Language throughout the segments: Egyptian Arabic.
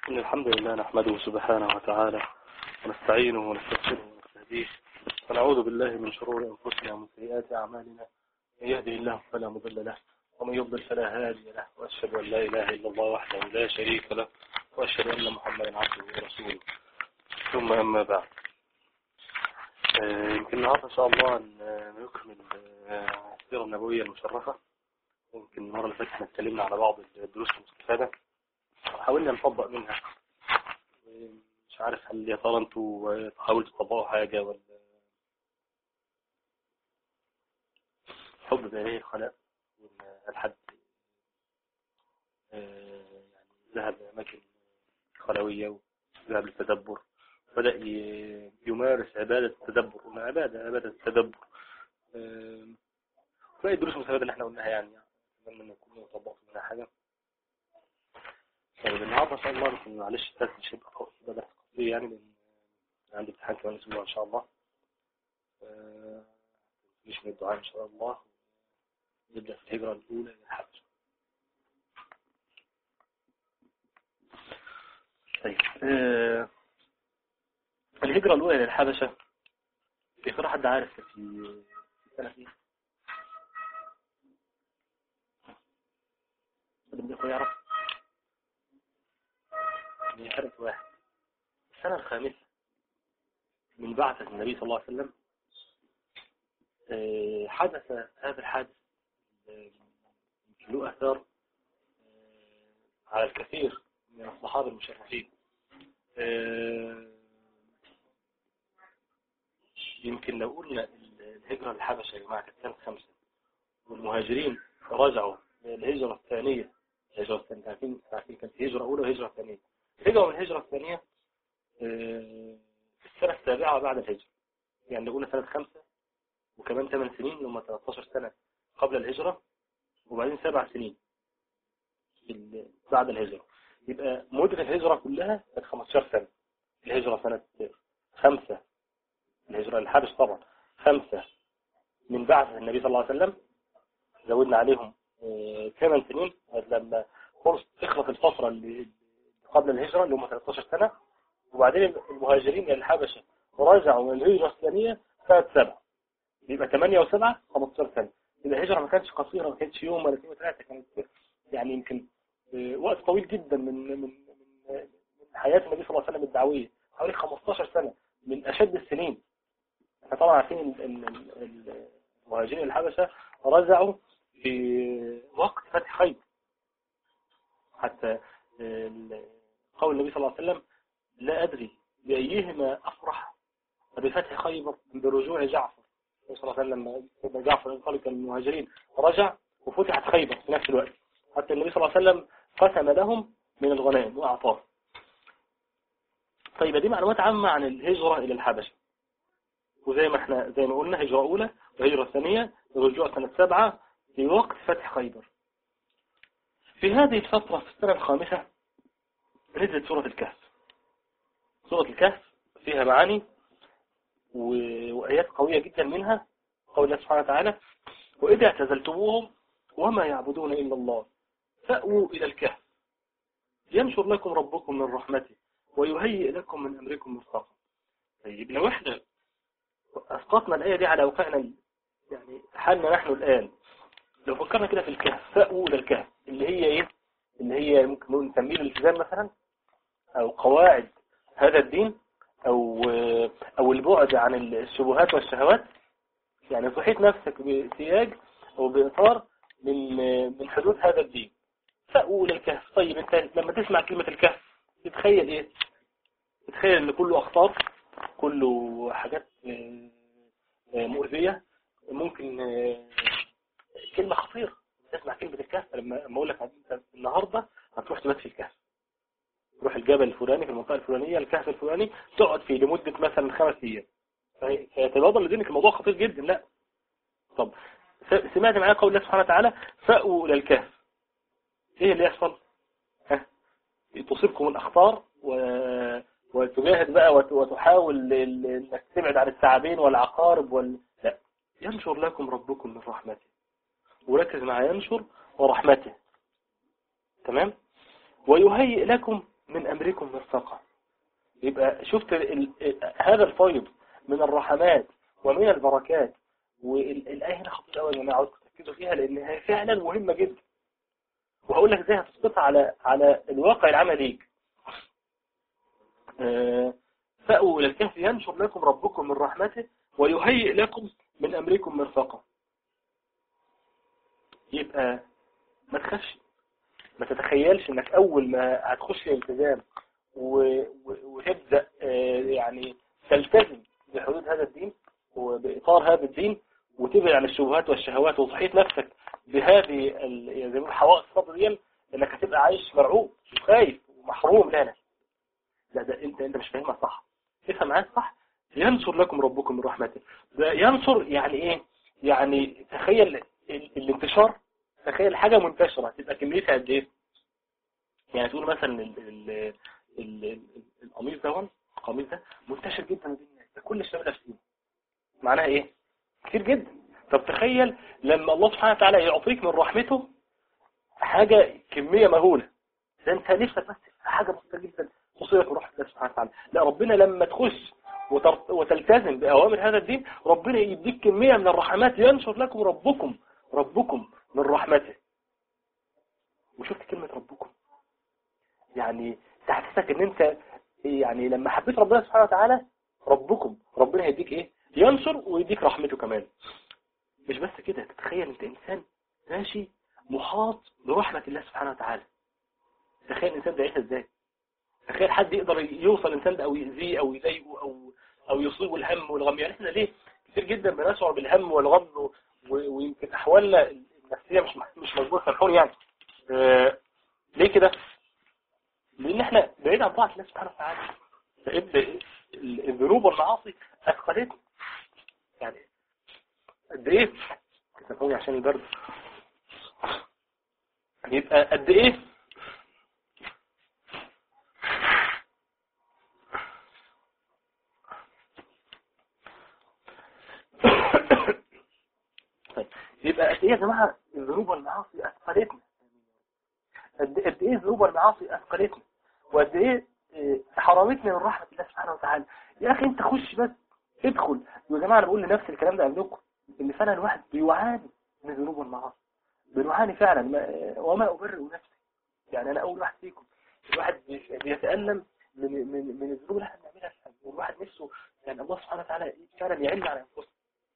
إن الحمد لله نحمده سبحانه وتعالى ونستعينه ونستغفره ونستهديه ونعوذ بالله من شرور أنفسنا ومن سيئات أعمالنا من يهده الله فلا مضل له ومن يضلل فلا هادي له وأشهد أن لا إله إلا الله وحده لا شريك له وأشهد أن محمدا عبده ورسوله ثم أما بعد آه، يمكن النهارده إن شاء الله ن- نكمل آه، السيرة النبوية المشرفة يمكن المرة اللي فاتت احنا اتكلمنا على بعض الدروس المستفادة وحاولنا نطبق منها مش عارف هل يا ترى انتوا حاولتوا تطبقوا حاجة ولا حب بإله الخلاء وإن الحد آه، يعني ذهب لأماكن خلوية وذهب للتدبر بدأ ي- يمارس عبادة التدبر قلنا عبادة عبادة التدبر آه، باقي الدروس المستفادة اللي احنا قلناها يعني أتمنى أن نكون طبقت منها حاجة طيب النهارده ان شاء الله يمكن معلش الدرس مش هيبقى خالص ده درس قصير يعني لان عندي امتحان كمان اسبوع ان شاء الله آه، مش من الدعاء ان شاء الله نبدا في الهجره الاولى للحبشه طيب آه، الهجره الاولى للحبشه يا ترى حد عارف في في سنه ايه؟ حد من الإخوة يعرف؟ من حرف واحد السنة الخامسة من بعثة النبي صلى الله عليه وسلم آه، حدث هذا الحادث آه، يمكن له أثار آه، على الكثير من الصحابة المشرفين آه، يمكن لو قلنا الهجرة للحبشة يا جماعة كانت سنة خمسة والمهاجرين رجعوا الهجرة الثانية الهجرة الثانية عارفين عارفين كانت هجرة أولى وهجرة ثانية هجرة من الهجرة الثانية آه، في السنة السابعة بعد الهجرة يعني لو قلنا سنة خمسة وكمان ثمان سنين لما 13 سنة قبل الهجرة وبعدين سبع سنين في ال- بعد الهجرة يبقى مدة الهجرة كلها كانت 15 سنة الهجرة سنة خمسة الهجرة الحبش طبعا خمسة من بعث النبي صلى الله عليه وسلم زودنا عليهم آه، ثمان سنين لما خلص تخلص الفترة اللي قبل الهجرة اللي هم 13 سنة وبعدين المهاجرين إلى الحبشة ورجعوا من الهجرة الثانية سنة سبعة يبقى 8 و7 15 سنة يبقى الهجرة ما كانتش قصيرة ما كانتش يوم ولا اثنين وثلاثة كانت يعني يمكن آه، وقت طويل جدا من من من من حياة النبي صلى الله عليه وسلم الدعوية حوالي 15 سنة من أشد السنين احنا طبعا عارفين ال- ال- ال- المهاجرين الحبشة رجعوا في وقت فتح خيبر حتى ال- قول النبي صلى الله عليه وسلم لا أدري بأيهما أفرح بفتح خيبر برجوع جعفر النبي صلى الله عليه وسلم لما جعفر انطلق المهاجرين رجع وفتحت خيبر في نفس الوقت حتى النبي صلى الله عليه وسلم قسم لهم من الغنائم وأعطاه طيب دي معلومات عامة عن الهجرة إلى الحبشة وزي ما احنا زي ما قلنا هجرة أولى وهجرة ثانية رجوع سنة سبعة في وقت فتح خيبر في هذه الفترة في السنة الخامسة نزلت سورة الكهف سورة الكهف فيها معاني و- وآيات قوية جدا منها قول الله سبحانه وتعالى وإذا اعتزلتموهم وما يعبدون إلا الله فأووا إلى الكهف ينشر لكم ربكم من رحمته ويهيئ لكم من أمركم مرفقا طيب لو احنا أسقطنا الآية دي على واقعنا ال- يعني حالنا نحن الآن لو فكرنا كده في الكهف فأووا إلى الكهف اللي هي إيه اللي هي ممكن نسميه الالتزام مثلا أو قواعد هذا الدين أو أو البعد عن الشبهات والشهوات يعني تحيط نفسك بسياج أو بإطار من من حدود هذا الدين فأووا إلى الكهف طيب أنت لما تسمع كلمة الكهف تتخيل إيه تتخيل إن كله أخطار كله حاجات آه، آه، مؤذية ممكن آه، كلمة خطيرة تسمع كلمة الكهف لما لما أقول لك أنت النهاردة هتروح تبات في الكهف تروح الجبل الفلاني في المنطقة الفلانية الكهف الفلاني تقعد فيه لمدة مثلا خمس أيام فهي- فيتبادر لذهنك الموضوع خطير جدا لا طب س- سمعت معايا قول الله سبحانه وتعالى فأووا إلى الكهف إيه اللي يحصل ها تصيبكم الأخطار و... وتجاهد بقى وت... وتحاول ال- انك تبعد عن الثعابين والعقارب وال... لا ينشر لكم ربكم من رحمته وركز مع ينشر ورحمته تمام ويهيئ لكم من أمركم مرفقا يبقى شفت ال ال هذا الفيض من الرحمات ومن البركات والآية هنا خطيرة قوي يا جماعة عاوزكم تركزوا فيها لأنها فعلا مهمة جدا وهقول لك ازاي هتسقطها على على الواقع العملي آه، فأووا إلى الكهف ينشر لكم ربكم من رحمته ويهيئ لكم من أمركم مرفقا يبقى ما تخافش ما تتخيلش انك اول ما هتخش الالتزام وتبدأ آه، يعني تلتزم بحدود هذا الدين وبإطار هذا الدين وتبعد عن الشبهات والشهوات وتحيط نفسك بهذه يعني زي ما حوائط الصبر دي انك هتبقى عايش مرعوب وخايف ومحروم لا لا لا ده انت انت مش فاهمها صح افهم معايا صح ينصر لكم ربكم من رحمته ده ينصر يعني ايه يعني تخيل الانتشار تخيل حاجة منتشرة تبقى كميتها قد ايه يعني تقول مثلا ال ال القميص ده القميص ده منتشر جدا بين الناس ده كل الشباب لابسينه معناها ايه كتير جدا طب تخيل لما الله سبحانه وتعالى يعطيك من رحمته حاجة كمية مهولة ده انت نفسك بس حاجة بسيطة جدا تصيبك من رحمة الله سبحانه وتعالى لا ربنا لما تخش وتلتزم بأوامر هذا الدين ربنا يديك كمية من الرحمات ينشر لكم ربكم ربكم من رحمته وشفت كلمة ربكم يعني تحسسك ان انت يعني لما حبيت ربنا سبحانه وتعالى ربكم ربنا هيديك ايه ينصر ويديك رحمته كمان مش بس كده تتخيل انت انسان ماشي محاط برحمة الله سبحانه وتعالى تخيل الانسان ده يعيش ازاي تخيل حد يقدر يوصل الانسان ده او يأذيه او يضايقه او او يصيبه الهم والغم يعني احنا ليه كتير جدا بنشعر بالهم والغم ويمكن احوالنا النفسية مش مش مظبوطه سامحوني يعني آه ليه كده لان احنا بعيد عن طاعه الله سبحانه وتعالى الذنوب والمعاصي اثقلتنا يعني قد ايه سامحوني عشان البرد يبقى قد ايه طيب يبقى قد ايه يا جماعه الذنوب والمعاصي اثقلتنا قد ايه الذنوب والمعاصي اثقلتنا وقد ايه حرمتنا من رحمه الله سبحانه وتعالى يا اخي انت خش بس ادخل يا جماعه انا بقول لنفسي الكلام ده قبلكم ان فعلا الواحد بيعاني من الذنوب والمعاصي بنعاني فعلا ما وما أبرئ نفسي يعني أنا أول واحد فيكم الواحد بيتألم من من من الذنوب اللي احنا بنعملها والواحد نفسه يعني الله سبحانه وتعالى فعلا يعلنا على أنفسنا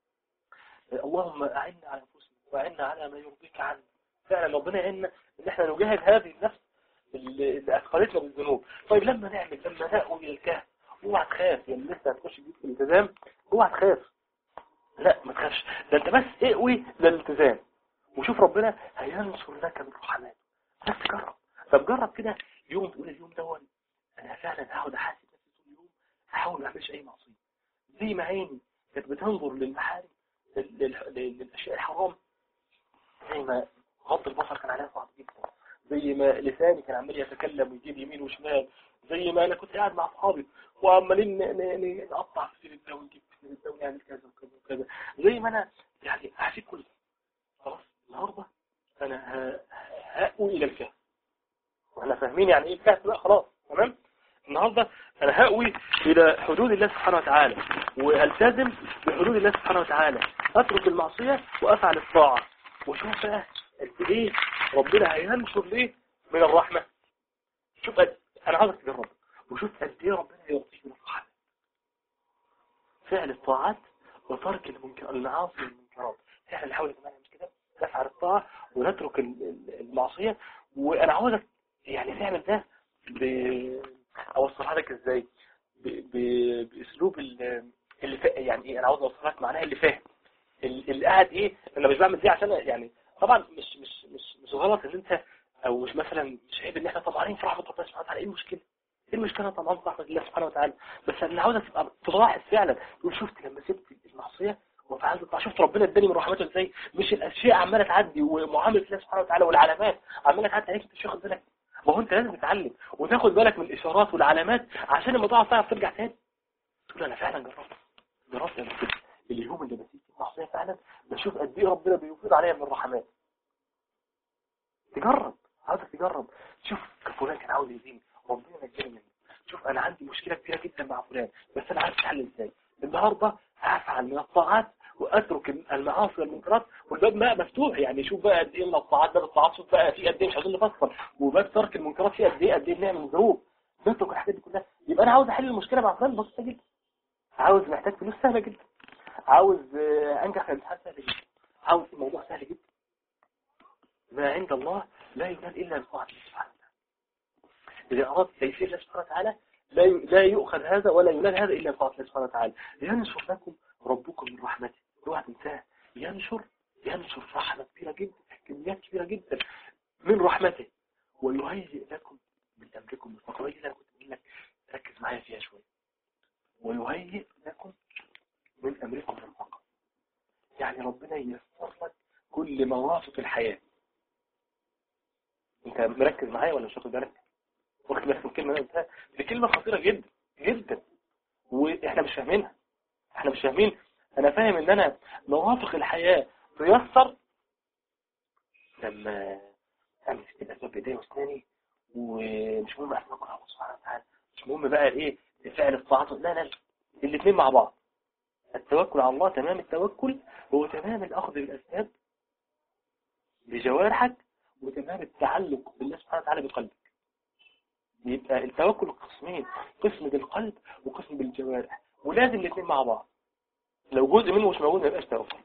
اللهم أعنا على أنفسنا وأعنا على ما يرضيك عنا فعلا ربنا يعيننا إن احنا نجاهد هذه النفس اللي أثقلتنا بالذنوب طيب لما نعمل لما نأوي إلى الكهف اوعى تخاف يعني لسه هتخش جديد في الالتزام اوعى تخاف لا ما تخافش ده انت بس اقوي للالتزام وشوف ربنا هينصر لك من رحماته بس جرب طب جرب كده يوم تقول اليوم ده انا فعلا هقعد احاسب نفسي طول اليوم احاول ما اعملش اي معصيه زي ما عيني كانت بتنظر للمحارم للاشياء الحرام زي ما غض البصر كان عليها صعب جدا زي ما لساني كان عمال يتكلم ويجيب يمين وشمال زي ما انا كنت قاعد مع اصحابي وعمالين نقطع في سير ده ونجيب في سير ده ونعمل كذا وكذا وكذا زي ما انا يعني هسيب كل خلاص النهاردة انا هأوي الى الكهف واحنا فاهمين يعني ايه الكهف لا خلاص تمام النهاردة انا هأوي الى حدود الله سبحانه وتعالى والتزم بحدود الله سبحانه وتعالى اترك المعصية وافعل الطاعة وشوف بقى قد ايه ربنا هينشر ليه من الرحمة شوف قد انا عاوزك تجرب وشوف قد ايه ربنا يعطيك من الرحمة فعل الطاعات وترك المنكر المعاصي والمنكرات احنا نحاول يا جماعه كده نفعل الطاعة ونترك المعصية وانا عاوزك يعني تعمل ده ب... اوصلها لك ازاي ب... ب... باسلوب اللي فا... يعني ايه انا عاوز اوصلها لك معناها اللي فاهم اللي قاعد ايه انا مش بعمل دي عشان يعني طبعا مش مش مش مش غلط ان انت او مش مثلا مش عيب ان احنا طمعانين في رحمه ربنا سبحانه وتعالى ايه المشكله ايه المشكله طبعا في رحمه الله سبحانه وتعالى بس انا عاوزك تبقى تلاحظ فعلا تقول شفت لما سبت المعصيه وفعلت الطاعه شفت ربنا اداني من رحمته ازاي مش الاشياء عماله تعدي ومعامله الله سبحانه وتعالى والعلامات عماله تعدي عليك انت مش واخد بالك ما هو انت لازم تتعلم وتاخد بالك من الاشارات والعلامات عشان لما تقع تعرف ترجع تاني تقول انا فعلا جربت جربت انا كده اليوم اللي بسيب المعصيه فعلا بشوف قد ايه ربنا بيفيض عليا من الرحمات تجرب عاوزك تجرب شوف فلان كان عاوز يزين ربنا ينجينا منه شوف انا عندي مشكلة كبيرة جدا مع فلان بس انا عارف الحل ازاي النهاردة هفعل من الطاعات واترك المعاصي والمنكرات والباب بقى مفتوح يعني شوف بقى قد ايه من الطاعات باب الطاعات شوف بقى في قد ايه مش عايزين نفصل وباب ترك المنكرات في قد ايه قد ايه بنعمل ذنوب نترك الحاجات دي كلها يبقى انا عاوز احل المشكله مع فلان بسيطه جدا عاوز محتاج فلوس سهله جدا عاوز انجح في الامتحان سهل جدا عاوز الموضوع سهل جدا ما عند الله لا ينال الا بطاعه الله سبحانه وتعالى اذا اردت تيسير الله سبحانه وتعالى لا لا يؤخذ هذا ولا ينال هذا الا بطاعه الله سبحانه وتعالى ينشر لكم ربكم من رحمته اوعى تنساه ينشر ينشر رحمه كبيره جدا كميات كبيره جدا من رحمته ويهيئ لكم من امركم الفقر اللي انا كنت بقول لك ركز معايا فيها شويه ويهيئ لكم من امركم الفقر يعني ربنا ييسر لك كل مرافق الحياه انت مركز معايا ولا مش واخد بالك واخد بالك من الكلمه اللي دي كلمه خطيره جدا جدا واحنا مش فاهمينها احنا مش فاهمين انا فاهم ان انا مرافق الحياه تيسر لما امسك الاسباب بايديا واسناني ومش مهم اسمع الله سبحانه وتعالى مش مهم بقى ايه فعل الطاعات لا لا الاثنين مع بعض التوكل على الله تمام التوكل هو تمام الاخذ بالاسباب بجوارحك وتمام التعلق بالله سبحانه وتعالى بقلبك يبقى التوكل قسمين قسم بالقلب وقسم بالجوارح ولازم الاثنين مع بعض لو جزء منه مش موجود ما يبقاش توكل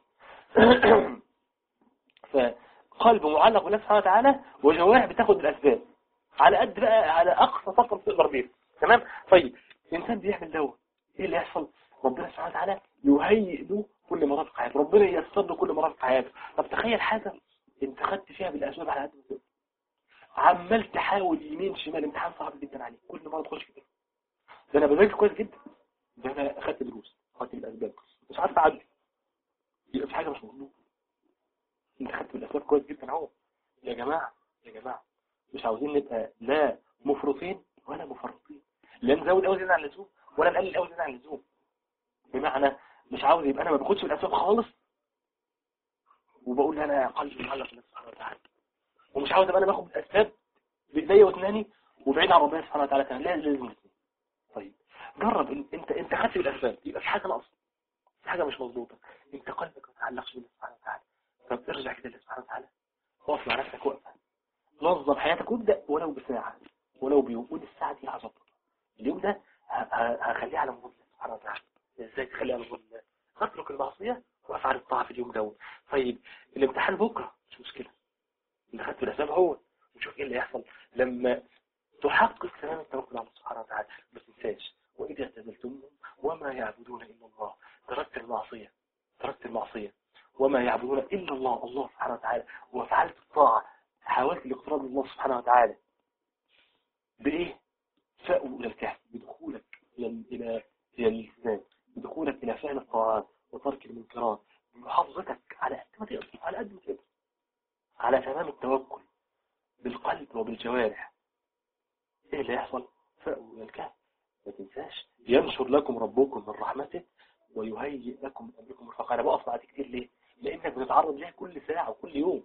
فقلب معلق بالله سبحانه وتعالى وجوارح بتاخد بالاسباب على قد بقى على اقصى فقر تقدر بيه تمام طيب الانسان بيعمل دوت ايه اللي يحصل ربنا سبحانه وتعالى يهيئ له كل مرافق حياته ربنا ييسر له كل مرافق حياته طب تخيل حاجه انت خدت فيها بالاسباب على قد ما تقدر عمال تحاول يمين شمال امتحان صعب جدا عليك كل مره تخش كده ده انا بذاكر كويس جدا ده انا اخدت دروس اخدت بالاسباب مش عارف اعدي يبقى في حاجه مش مظبوطه انت خدت بالاسباب كويس جدا اهو يا جماعه يا جماعه مش عاوزين نبقى لا مفرطين ولا مفرطين لا نزود قوي زياده عن اللزوم ولا نقلل قوي زياده عن اللزوم بمعنى مش عاوز يبقى انا ما باخدش بالاسباب خالص وبقول انا قلبي معلق بالله سبحانه وتعالى ومش عاوز ابقى انا باخد بالاسباب بايديا واسناني وبعيد عن ربنا سبحانه وتعالى كان لازم لازم طيب جرب انت انت خدت بالاسباب يبقى في حاجه ناقصه في حاجه مش مظبوطه انت قلبك ما تعلقش بالله سبحانه وتعالى طب ارجع كده لله سبحانه وتعالى اقف مع نفسك وقفه نظم حياتك وابدا ولو بساعه ولو بيوم قول الساعه دي هظبطها اليوم ده هخليه على مرض الله سبحانه وتعالى ازاي تخليه على مرض الله اترك المعصيه وافعل الطاعه في اليوم دوت طيب الامتحان بكره مش مشكله اللي خدته الاسباب هو نشوف ايه اللي يحصل لما تحقق تمام التوكل على الله سبحانه وتعالى ما تنساش واذا اعتزلتمهم وما يعبدون الا الله تركت المعصيه تركت المعصيه وما يعبدون الا الله الله سبحانه وتعالى وفعلت الطاعه حاولت الاقتراب من الله سبحانه وتعالى بايه فأوا الى الكهف بدخولك الى الى الى الالتزام بدخولك الى فعل الطاعات وترك المنكرات بمحافظتك على قد ما تقدر على قد ما تقدر على تمام التوكل بالقلب وبالجوارح ايه اللي يحصل فأوا الى الكهف ما تنساش ينشر لكم ربكم من رحمته ويهيئ لكم من امركم مرفقا انا بقف معاك كتير ليه لانك بتتعرض ليها كل ساعه وكل يوم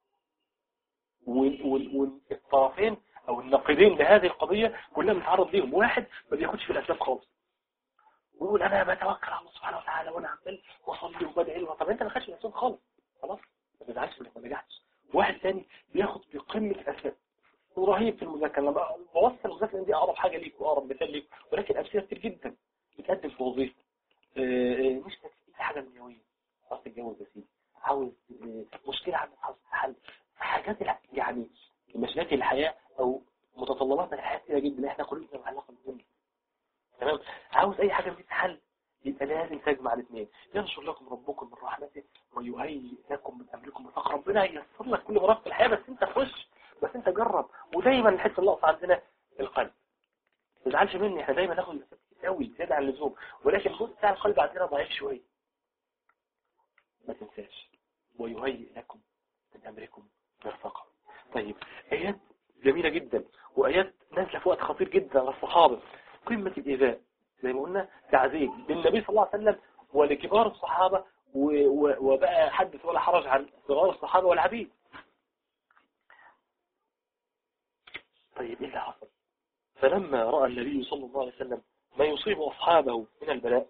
والطرفين او الناقدين لهذه القضية كلنا بنتعرض ليهم واحد ما بياخدش في الاسباب خالص ويقول انا بتوكل على الله سبحانه وتعالى وانا عمال واصلي وبدعي له طب انت ما خدتش في الاسباب خالص خلاص ما تزعلش انك ما نجحتش واحد ثاني بياخد بقمه الاسباب ورهيب في المذاكره لما بوصل المذاكره دي اقرب حاجه ليك واقرب مثال ليك ولكن امثله كتير جدا بتقدم في وظيفه مش تكفي حاجه دنيويه عاوز تتجوز يا سيدي عاوز مشكله عندك عاوز تحل حاجات يعني مشاكل الحياة او متطلبات الحياة كتيرة جدا احنا قلوبنا معلقة بالدنيا تمام عاوز اي حاجة تتحل يبقى لازم تجمع الاثنين ينشر لكم ربكم من رحمته ويهيئ لكم من امركم مرفق ربنا ييسر لك كل مرافق الحياة بس انت خش بس انت جرب ودايما نحس اللقطة عندنا القلب ما تزعلش مني احنا دايما ناخد مسافات كتير قوي زيادة عن اللزوم ولكن الجزء بتاع القلب عندنا ضعيف شوية ما تنساش ويهيئ لكم من امركم مرفقا طيب آيات جميلة جدا وآيات نازلة في وقت خطير جدا للصحابة قمة الإيذاء زي ما قلنا تعذيب للنبي صلى الله عليه وسلم ولكبار الصحابة وبقى حدث ولا حرج عن صغار الصحابة والعبيد طيب ايه اللي حصل فلما رأى النبي صلى الله عليه وسلم ما يصيب أصحابه من البلاء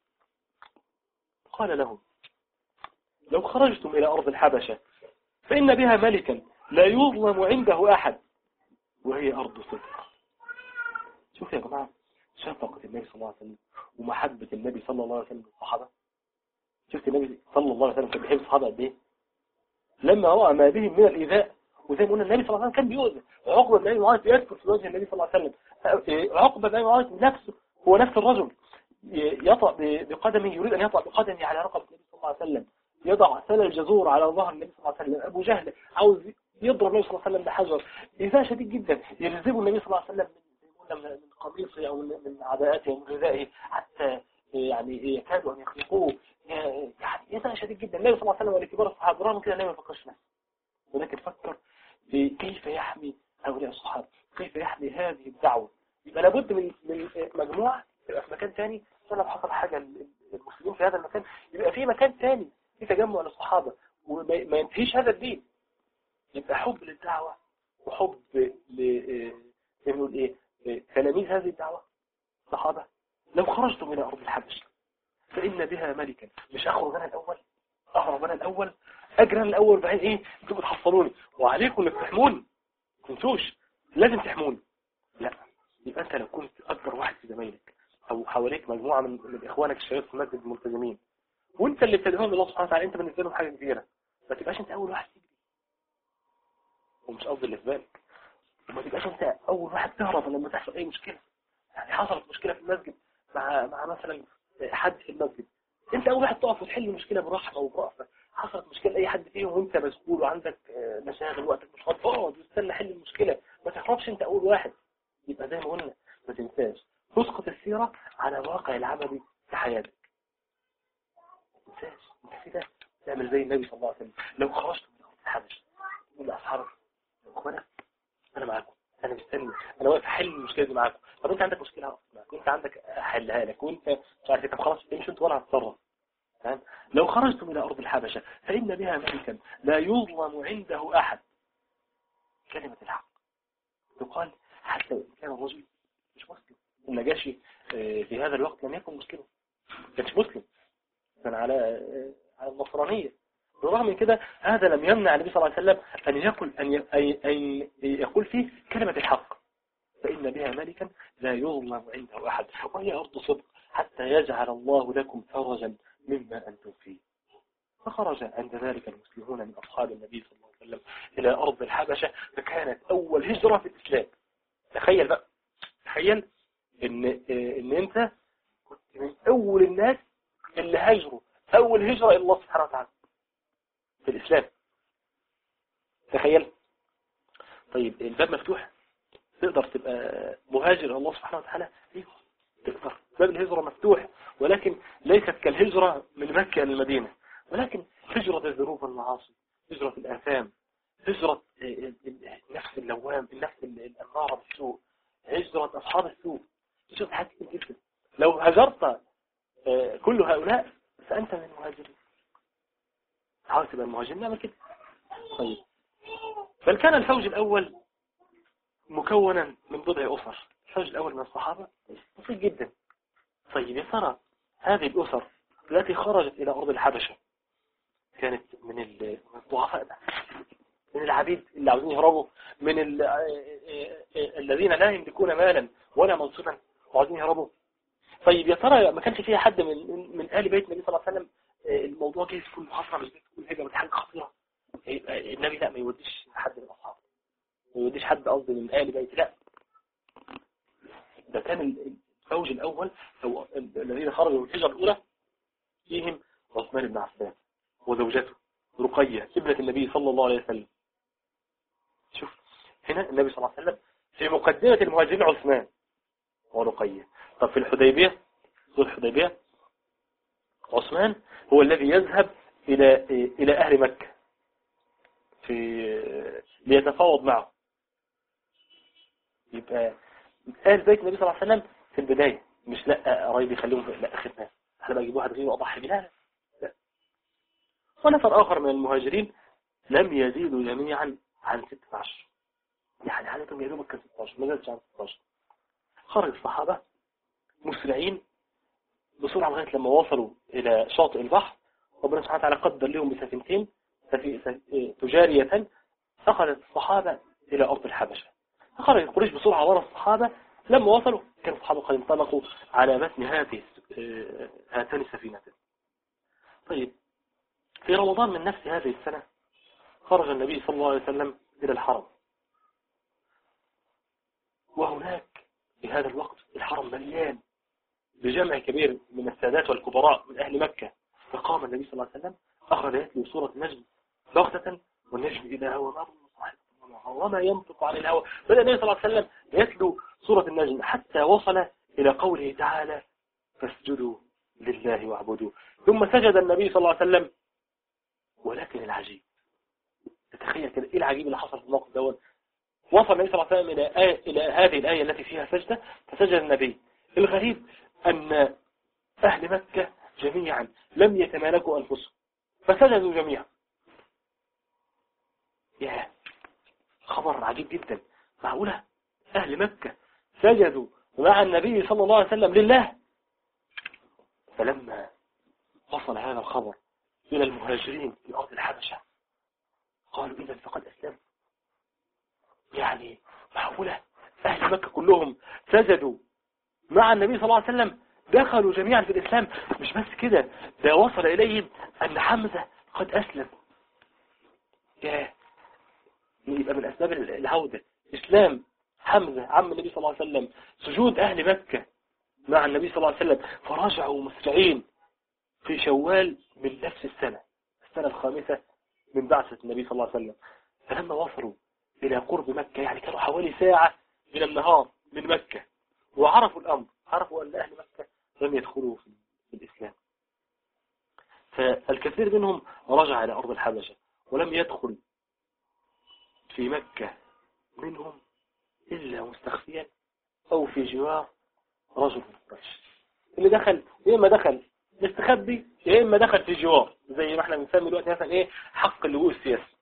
قال لهم لو خرجتم إلى أرض الحبشة فإن بها ملكا لا يظلم عنده أحد وهي أرض صدق شوف يا جماعة شفقة النبي صلى الله عليه وسلم ومحبة النبي صلى الله عليه وسلم للصحابة شفت النبي صلى الله عليه وسلم كان بيحب الصحابة قد ايه لما رأى ما بهم من الإيذاء وزي ما قلنا النبي صلى الله عليه وسلم كان بيؤذى عقبة بن أبي معاذ يذكر في وجه النبي صلى الله عليه وسلم عقبة بن أبي معاذ نفسه هو نفس الرجل يطأ بقدمه يريد أن يطأ بقدمه على رقبة النبي صلى الله عليه وسلم يضع سل الجزور على ظهر النبي صلى الله عليه وسلم أبو جهل عاوز يضرب النبي صلى الله عليه وسلم بحجر إذا شديد جدا يجذبه النبي صلى الله عليه وسلم من من قميصه أو من عباءته ومن غذائه حتى يعني يكادوا أن يخلقوه يعني إذا شديد جدا النبي صلى الله عليه وسلم ولكبار الصحابة رغم كده النبي ما فكرش نفسه ولكن فكر في كيف يحمي هؤلاء الصحابة كيف يحمي هذه الدعوة يبقى لابد من من مجموعة في مكان ثاني لو حصل حاجة المسلمين في هذا المكان يبقى في مكان ثاني في تجمع للصحابة وما ينتهيش هذا الدين يبقى حب للدعوة وحب ل نقول ايه تلاميذ هذه الدعوة صحابة لو خرجتم إلى أرض الحبش فإن بها ملكا مش أخرج أنا الأول أهرب أنا الأول أجرى الأول بعدين إيه انتوا بتحصلوني وعليكم انك تحموني كنتوش لازم تحموني لا يبقى أنت لو كنت أكبر واحد في زمايلك أو حواليك مجموعة من, من إخوانك الشباب في المسجد الملتزمين وانت اللي بتدعوهم الله سبحانه وتعالى انت بالنسبه لهم حاجه كبيره ما تبقاش انت اول واحد تجري ومش قصدي اللي في بالك وما تبقاش انت اول واحد تهرب لما تحصل اي مشكله يعني حصلت مشكله في المسجد مع مع مثلا حد في المسجد انت اول واحد تقف وتحل المشكله بالرحمه وبرأفه حصلت مشكله اي حد فيهم وانت مسؤول وعندك مشاغل وقتك مش فاضي اقعد واستنى حل المشكله ما تهربش انت اول واحد يبقى زي ما قلنا ما تنساش تسقط السيره على واقع العملي في حياتك تنساش انت كده تعمل زي النبي صلى الله عليه وسلم لو خرجت من الحبش تقول لاصحابك اخوانا انا معاكم انا مستني انا واقف احل المشكله دي معاكم طب انت عندك مشكله معاك وانت عندك احلها لك وانت مش عارف طب خلاص امشي انت وانا هتصرف تمام لو خرجتم الى ارض الحبشه فان بها ملكا لا يظلم عنده احد كلمه الحق يقال حتى وان كان الرجل مش مسلم النجاشي في هذا الوقت لم يكن مسلما كانش مسلم كان على على النصرانية بالرغم من كده هذا لم يمنع النبي صلى الله عليه وسلم أن يقول أن أن يقول فيه كلمة الحق فإن بها ملكا لا يظلم عنده أحد وهي أرض صدق حتى يجعل الله لكم فرجا مما أنتم فيه فخرج عند ذلك المسلمون من أصحاب النبي صلى الله عليه وسلم إلى أرض الحبشة فكانت أول هجرة في الإسلام تخيل بقى تخيل إن, إن أنت كنت من أول الناس اللي هاجروا أول هجرة إلى الله سبحانه وتعالى في الإسلام تخيل طيب الباب مفتوح تقدر تبقى مهاجر إلى الله سبحانه وتعالى ايوه تقدر باب الهجرة مفتوح ولكن ليست كالهجرة من مكة إلى المدينة ولكن هجرة الذنوب والمعاصي هجرة الآثام هجرة النفس اللوام النفس الأمارة بالسوء هجرة أصحاب السوء هجرة حاجات كتير جدا لو هجرت كل هؤلاء فأنت من المهاجرين حاول تبقى المهاجرين نعمل كده طيب بل كان الفوج الأول مكونا من بضع أسر الفوج الأول من الصحابة بسيط جدا طيب يا ترى هذه الأسر التي خرجت إلى أرض الحبشة كانت من الضعفاء من العبيد اللي عاوزين يهربوا من الذين لا يملكون مالا ولا منصبا وعاوزين يهربوا طيب يا ترى ما كانش فيها حد من من آل بيت النبي صلى الله عليه وسلم الموضوع جاي يكون محاصرة مش تكون هجرة دي حاجة خطيرة النبي لا ما يوديش حد من أصحابه ما يوديش حد قصدي من آل بيت لا ده كان الفوج الأول أو الذين خرجوا من الهجرة الأولى فيهم عثمان بن عفان وزوجته رقية ابنة النبي صلى الله عليه وسلم شوف هنا النبي صلى الله عليه وسلم في مقدمة المهاجرين عثمان ورقية طب في الحديبية صلح الحديبية عثمان هو الذي يذهب إلى إلى أهل مكة في ليتفاوض معه يبقى آل بيت النبي صلى الله عليه وسلم في البداية مش لا قرايبي خليهم لا أخذ ناس احنا بقى اجيب واحد غيره وأضحي بلا لا ونفر آخر من المهاجرين لم يزيدوا جميعا عن 16 يعني عددهم يا دوبك كان 16 ما زادش عن 16 خرج الصحابة مسرعين بسرعة لغاية لما وصلوا إلى شاطئ البحر ربنا سبحانه وتعالى قدر لهم بسفينتين تجارية أخذت الصحابة إلى أرض الحبشة فخرج قريش بسرعة وراء الصحابة لما وصلوا كان الصحابة قد انطلقوا على متن هذه آه، هاتان السفينتين طيب في رمضان من نفس هذه السنة خرج النبي صلى الله عليه وسلم إلى الحرم وهناك في هذا الوقت الحرم مليان بجمع كبير من السادات والكبراء من أهل مكة فقام النبي صلى الله عليه وسلم أخذ يتلو سورة النجم بغتة والنجم إذا هو وما ينطق عن الهوى بدأ النبي صلى الله عليه وسلم يتلو سورة النجم حتى وصل إلى قوله تعالى فاسجدوا لله واعبدوا ثم سجد النبي صلى الله عليه وسلم ولكن العجيب تتخيل كده ايه العجيب اللي حصل في الموقف دوت وصل النبي صلى الله عليه وسلم إلى, آية إلى هذه الآية التي فيها سجدة فسجد النبي الغريب أن أهل مكة جميعا لم يتمالكوا أنفسهم فسجدوا جميعا يا خبر عجيب جدا معقولة أهل مكة سجدوا مع النبي صلى الله عليه وسلم لله فلما وصل هذا الخبر إلى المهاجرين في أرض الحبشة قالوا إذا فقد أسلموا يعني معقولة أهل مكة كلهم سجدوا مع النبي صلى الله عليه وسلم دخلوا جميعا في الإسلام مش بس كده ده وصل إليهم أن حمزة قد أسلم ياه يبقى من أسباب العودة إسلام حمزة عم النبي صلى الله عليه وسلم سجود أهل مكة مع النبي صلى الله عليه وسلم فرجعوا مسرعين في شوال من نفس السنة السنة الخامسة من بعثة النبي صلى الله عليه وسلم فلما وصلوا إلى قرب مكة يعني كانوا حوالي ساعة من النهار من مكة وعرفوا الأمر عرفوا أن أهل مكة لم يدخلوا في الإسلام فالكثير منهم رجع إلى أرض الحبشة ولم يدخل في مكة منهم إلا مستخفيا أو في جوار رجل من قريش اللي دخل يا إما دخل مستخبي يا إما دخل في جوار زي ما احنا بنسمي دلوقتي مثلا إيه حق اللجوء السياسي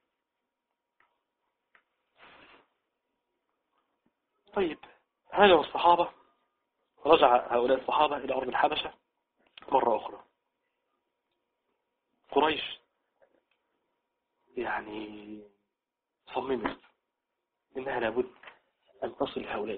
طيب هاجر الصحابة رجع هؤلاء الصحابة إلى أرض الحبشة مرة أخرى قريش يعني صممت إنها لابد أن تصل هؤلاء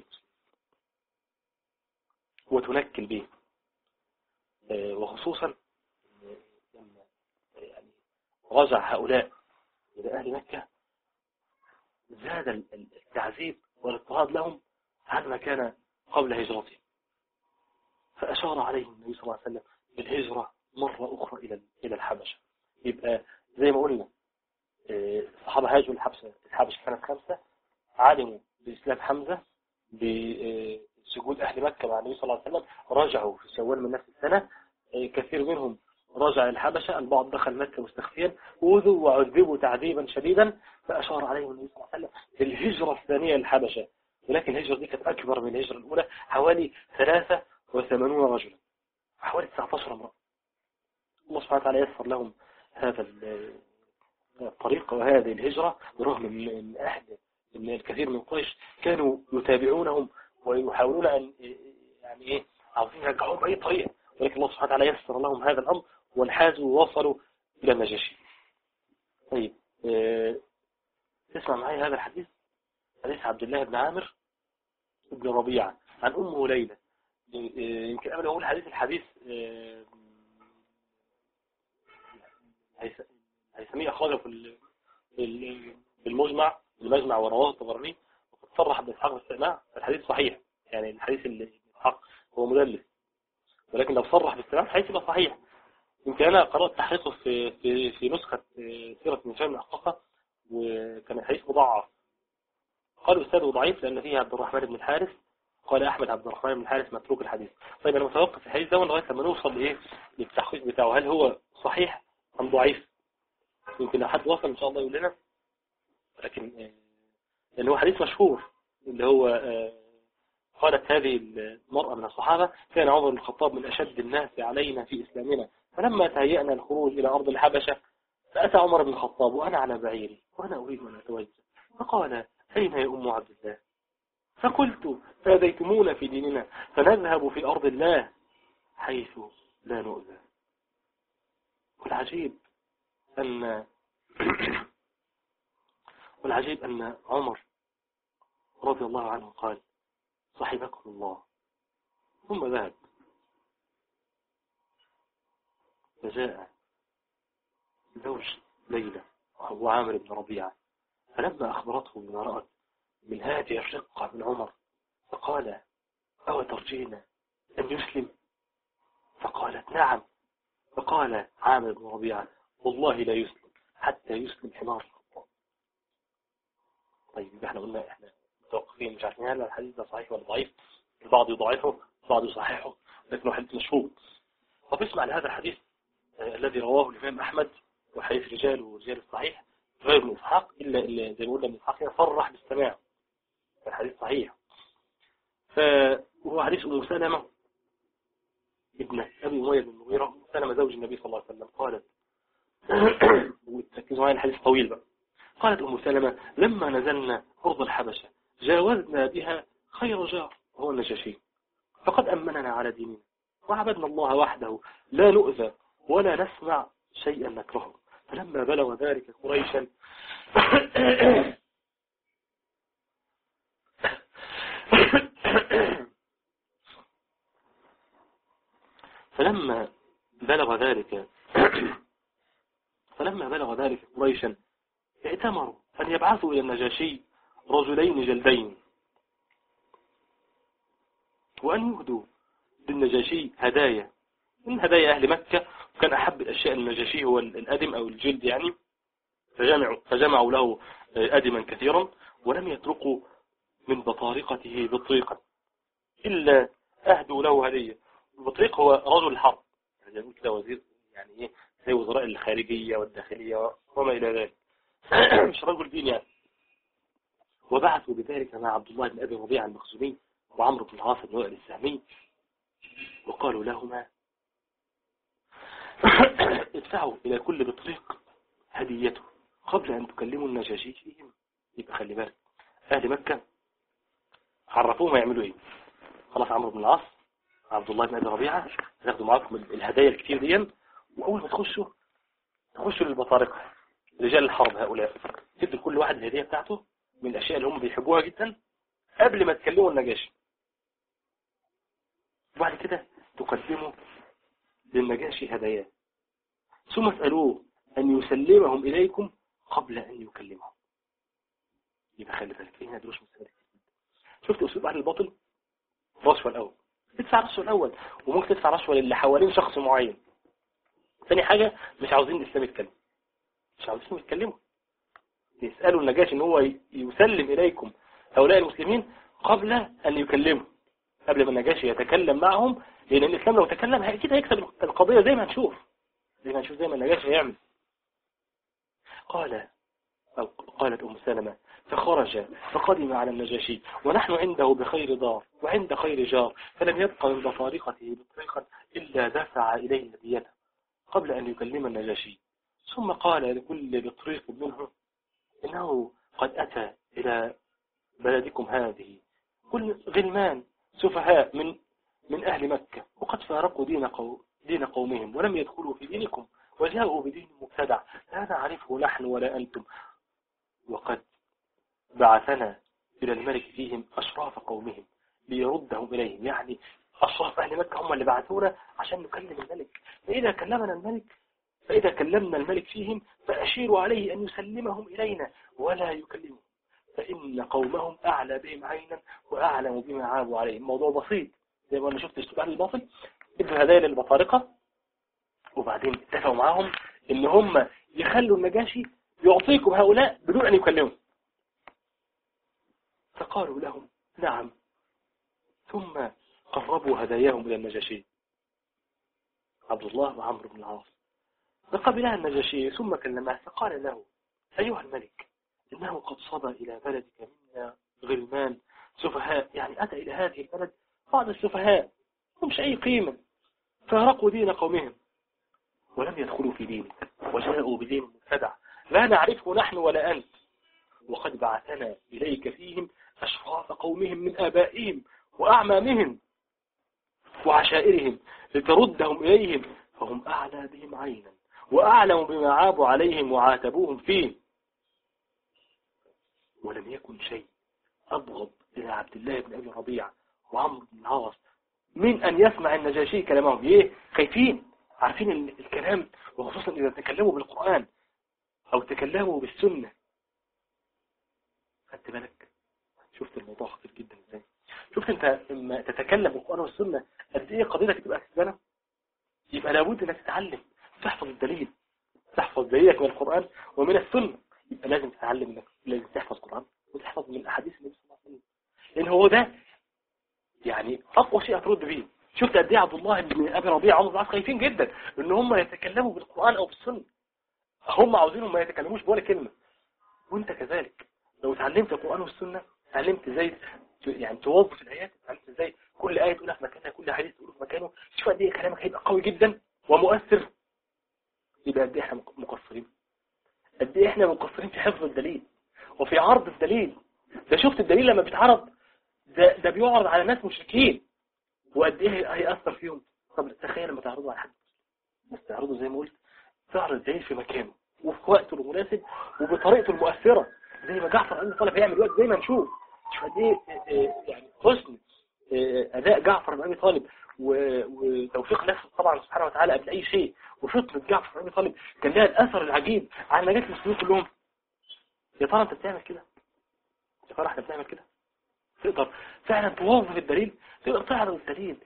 وتنكل به آه، وخصوصا لما يعني رجع هؤلاء إلى أهل مكة زاد التعذيب والاضطهاد لهم عن ما كان قبل هجرتهم فأشار عليهم النبي صلى الله عليه وسلم بالهجرة مرة أخرى إلى إلى الحبشة يبقى زي ما قلنا آه، الصحابة هاجوا الحبشة الحبشة سنة خمسة علموا بإسلام حمزة بسجود أهل مكة مع النبي صلى الله عليه وسلم رجعوا في شوال من نفس السنة آه، كثير منهم رجع الحبشة البعض دخل مكة مستخفيا وذوا وعذبوا تعذيبا شديدا فأشار عليهم النبي صلى الله عليه وسلم بالهجرة الثانية للحبشة ولكن الهجرة دي كانت أكبر من الهجرة الأولى حوالي 83 رجلا حوالي 19 امرأة الله سبحانه وتعالى يسر لهم هذا الطريق وهذه الهجرة برغم من أهل ان الكثير من قريش كانوا يتابعونهم ويحاولون أن يعني إيه عاوزين يرجعوهم بأي طريقة ولكن الله سبحانه وتعالى يسر لهم هذا الأمر وانحازوا ووصلوا إلى النجاشي طيب اه تسمع معي هذا الحديث حديث عبد الله بن عامر بن ربيعة عن أمه ليلى يمكن قبل أقول حديث الحديث هيسميه أخرجه في المجمع المجمع ورواه الطبراني وقد صرح ابن إسحاق بالاستماع الحديث صحيح يعني الحديث اللي إسحاق هو مدلس ولكن لو صرح بالاستماع الحديث يبقى صحيح يمكن أنا قرأت تحقيقه في في في نسخة سيرة من شام المحققة وكان الحديث مضاعف قالوا أستاذه ضعيف لأن فيه عبد الرحمن بن الحارث قال أحمد عبد الرحمن بن الحارث متروك الحديث طيب أنا متوقف في الحديث ده لغاية لما نوصل لإيه للتحقيق بتاعه هل هو صحيح أم ضعيف يمكن لو حد وصل إن شاء الله يقول لنا لكن آه، لأن هو حديث مشهور اللي هو آه، قالت هذه المرأة من الصحابة كان عمر بن الخطاب من أشد الناس علينا في إسلامنا فلما تهيأنا الخروج إلى أرض الحبشة فأتى عمر بن الخطاب وأنا على بعيري وأنا أريد أن أتوجه فقال أين يا أم عبد الله فقلت فأذيتمونا في ديننا فنذهب في أرض الله حيث لا نؤذى والعجيب أن والعجيب أن عمر رضي الله عنه قال صحبكم الله ثم ذهب فجاء زوج ليلى وهو عامر بن ربيعة فلما أخبرته بما رأت من هذه الرقة من عمر فقال أو ترجين أن يسلم فقالت نعم فقال عامر بن ربيعة والله لا يسلم حتى يسلم حمار الخطاب طيب احنا قلنا احنا متوقفين مش عارفين هل الحديث ده صحيح ولا ضعيف البعض يضعفه البعض يصححه لكنه حديث مشهور طب اسمع لهذا الحديث آه الذي رواه الإمام أحمد وحديث رجال ورجال الصحيح غير من إسحاق إلا, إلا زي ما قلنا من إسحاق صرح بالسماع الحديث صحيح فهو حديث أم سلمة ابن أبي أمية بن المغيرة أم سلمة زوج النبي صلى الله عليه وسلم قالت وتركزوا معي الحديث طويل بقى قالت أم سلمة لما نزلنا أرض الحبشة جاوزنا بها خير جار هو النجاشي فقد أمننا على ديننا وعبدنا الله وحده لا نؤذى ولا نسمع شيئا نكرهه فلما بلغ ذلك قريشا فلما بلغ ذلك فلما بلغ ذلك قريشا ائتمروا أن يبعثوا إلى النجاشي رجلين جلدين وأن يهدوا للنجاشي هدايا من هدايا أهل مكة وكان أحب الأشياء النجاشي هو الأدم أو الجلد يعني فجمعوا, فجمعوا له أدما كثيرا ولم يتركوا من بطارقته بطريقا إلا أهدوا له هدية البطريق هو رجل الحرب يعني يقول كده وزير يعني إيه زي وزراء الخارجية والداخلية وما إلى ذلك مش رجل دين يعني وبعثوا بذلك مع عبد الله بن أبي ربيع المخزومي وعمرو بن العاص بن وائل السهمي وقالوا لهما ادفعوا إلى كل بطريق هديته قبل أن تكلموا النجاشي فيهم يبقى خلي بالك أهل مكة عرفوهم يعملوا إيه خلاص عمرو بن العاص عبد الله بن أبي ربيعة هتاخدوا معاكم الهدايا الكتير دي وأول ما تخشوا تخشوا للبطارقة رجال الحرب هؤلاء تدوا كل واحد الهدية بتاعته من الأشياء اللي هم بيحبوها جدا قبل ما تكلموا النجاشي وبعد كده تقدموا للنجاشي هدايا ثم اسألوه أن يسلمهم إليكم قبل أن يكلمهم يبقى خلي بالك هنا دروش مسألة شفت أسلوب أهل الباطل رشوة الأول تدفع رشوة الأول وممكن تدفع رشوة للي حوالين شخص معين ثاني حاجة مش عاوزين الإسلام يتكلم مش عاوزين يتكلموا يسألوا النجاشي ان هو يسلم إليكم هؤلاء المسلمين قبل أن يكلموا قبل ما النجاشي يتكلم معهم لأن الإسلام لو تكلم أكيد هيكسب القضية زي ما هنشوف زي ما هنشوف زي ما النجاشي هيعمل قال أو قالت أم سلمة فخرج فقدم على النجاشي ونحن عنده بخير دار وعند خير جار فلم يبقى من بطارقته بطريقة إلا دفع إليه هديته قبل أن يكلم النجاشي ثم قال لكل بطريق منهم إنه قد أتى إلى بلدكم هذه كل غلمان سفهاء من من أهل مكة وقد فارقوا دين, قو دين قومهم ولم يدخلوا في دينكم وجاءوا بدين مبتدع لا نعرفه نحن ولا أنتم وقد بعثنا إلى الملك فيهم أشراف قومهم ليردهم إليهم يعني أشراف أهل مكة هم اللي بعثونا عشان نكلم الملك فإذا كلمنا الملك فإذا كلمنا الملك فيهم فأشيروا عليه أن يسلمهم إلينا ولا يكلمهم فإن قومهم أعلى بهم عينا وأعلم بما عابوا عليهم موضوع بسيط زي ما أنا شفت اشتباه الباطل ادوا هدايا للبطارقة وبعدين اتفقوا معاهم ان هم يخلوا النجاشي يعطيكم هؤلاء بدون أن يكلموا فقالوا لهم نعم ثم قربوا هداياهم إلى النجاشي عبد الله وعمرو بن العاص فقبلها النجاشي ثم كلمه فقال له أيها الملك إنه قد صدى إلى بلدك منا غلمان سفهاء يعني أتى إلى هذه البلد بعض السفهاء هم مش أي قيمة فارقوا دين قومهم ولم يدخلوا في دينك وجاءوا بدين مبتدع لا نعرفه نحن ولا أنت وقد بعثنا إليك فيهم أشراف قومهم من آبائهم وأعمامهم وعشائرهم لتردهم إليهم فهم أعلى بهم عينا وأعلم بما عابوا عليهم وعاتبوهم فيه ولم يكن شيء أبغض إلى عبد الله بن أبي ربيعة وعمرو بن العاص من أن يسمع النجاشي كلامهم ليه خايفين عارفين الكلام وخصوصا إذا تكلموا بالقرآن أو تكلموا بالسنة خدت بالك شفت الموضوع خطير جدا ازاي شفت انت لما تتكلم بالقرآن والسنة قد ايه قضيتك تبقى كسبانة يبقى لابد انك تتعلم تحفظ الدليل تحفظ دليلك من القرآن ومن السنة يبقى لازم تتعلم انك لازم تحفظ قرآن وتحفظ من احاديث النبي صلى الله عليه وسلم لان هو ده يعني اقوى شيء هترد بيه شفت قد ايه عبد الله بن ابي ربيعه عمر بن خايفين جدا ان هم يتكلموا بالقران او بالسنه هم عاوزينهم ما يتكلموش بولا كلمه وانت كذلك لو اتعلمت القران والسنه اتعلمت ازاي يعني توظف الايات اتعلمت ازاي كل ايه تقولها في مكانها كل حديث تقوله في مكانه شوف قد ايه كلامك هيبقى قوي جدا ومؤثر يبقى قد ايه احنا مقصرين قد ايه احنا مقصرين في حفظ الدليل وفي عرض الدليل ده شفت الدليل لما بيتعرض ده, ده بيعرض على ناس مشركين وقد ايه هيأثر فيهم طب تخيل لما تعرضه على حد بس تعرضه زي ما قلت تعرض الدليل في مكانه وفي وقته المناسب وبطريقته المؤثرة زي ما جعفر ابن طالب هيعمل وقت زي ما نشوف شوف قد ايه يعني حسن اداء جعفر بن ابي طالب وتوفيق نفسه طبعا سبحانه وتعالى قبل اي شيء وفطنة جعفر بن ابي طالب كان لها الاثر العجيب على نجاة المسلمين كلهم يا ترى انت بتعمل كده يا ترى احنا بنعمل كده تقدر فعلا توظف الدليل تقدر تعرض الدليل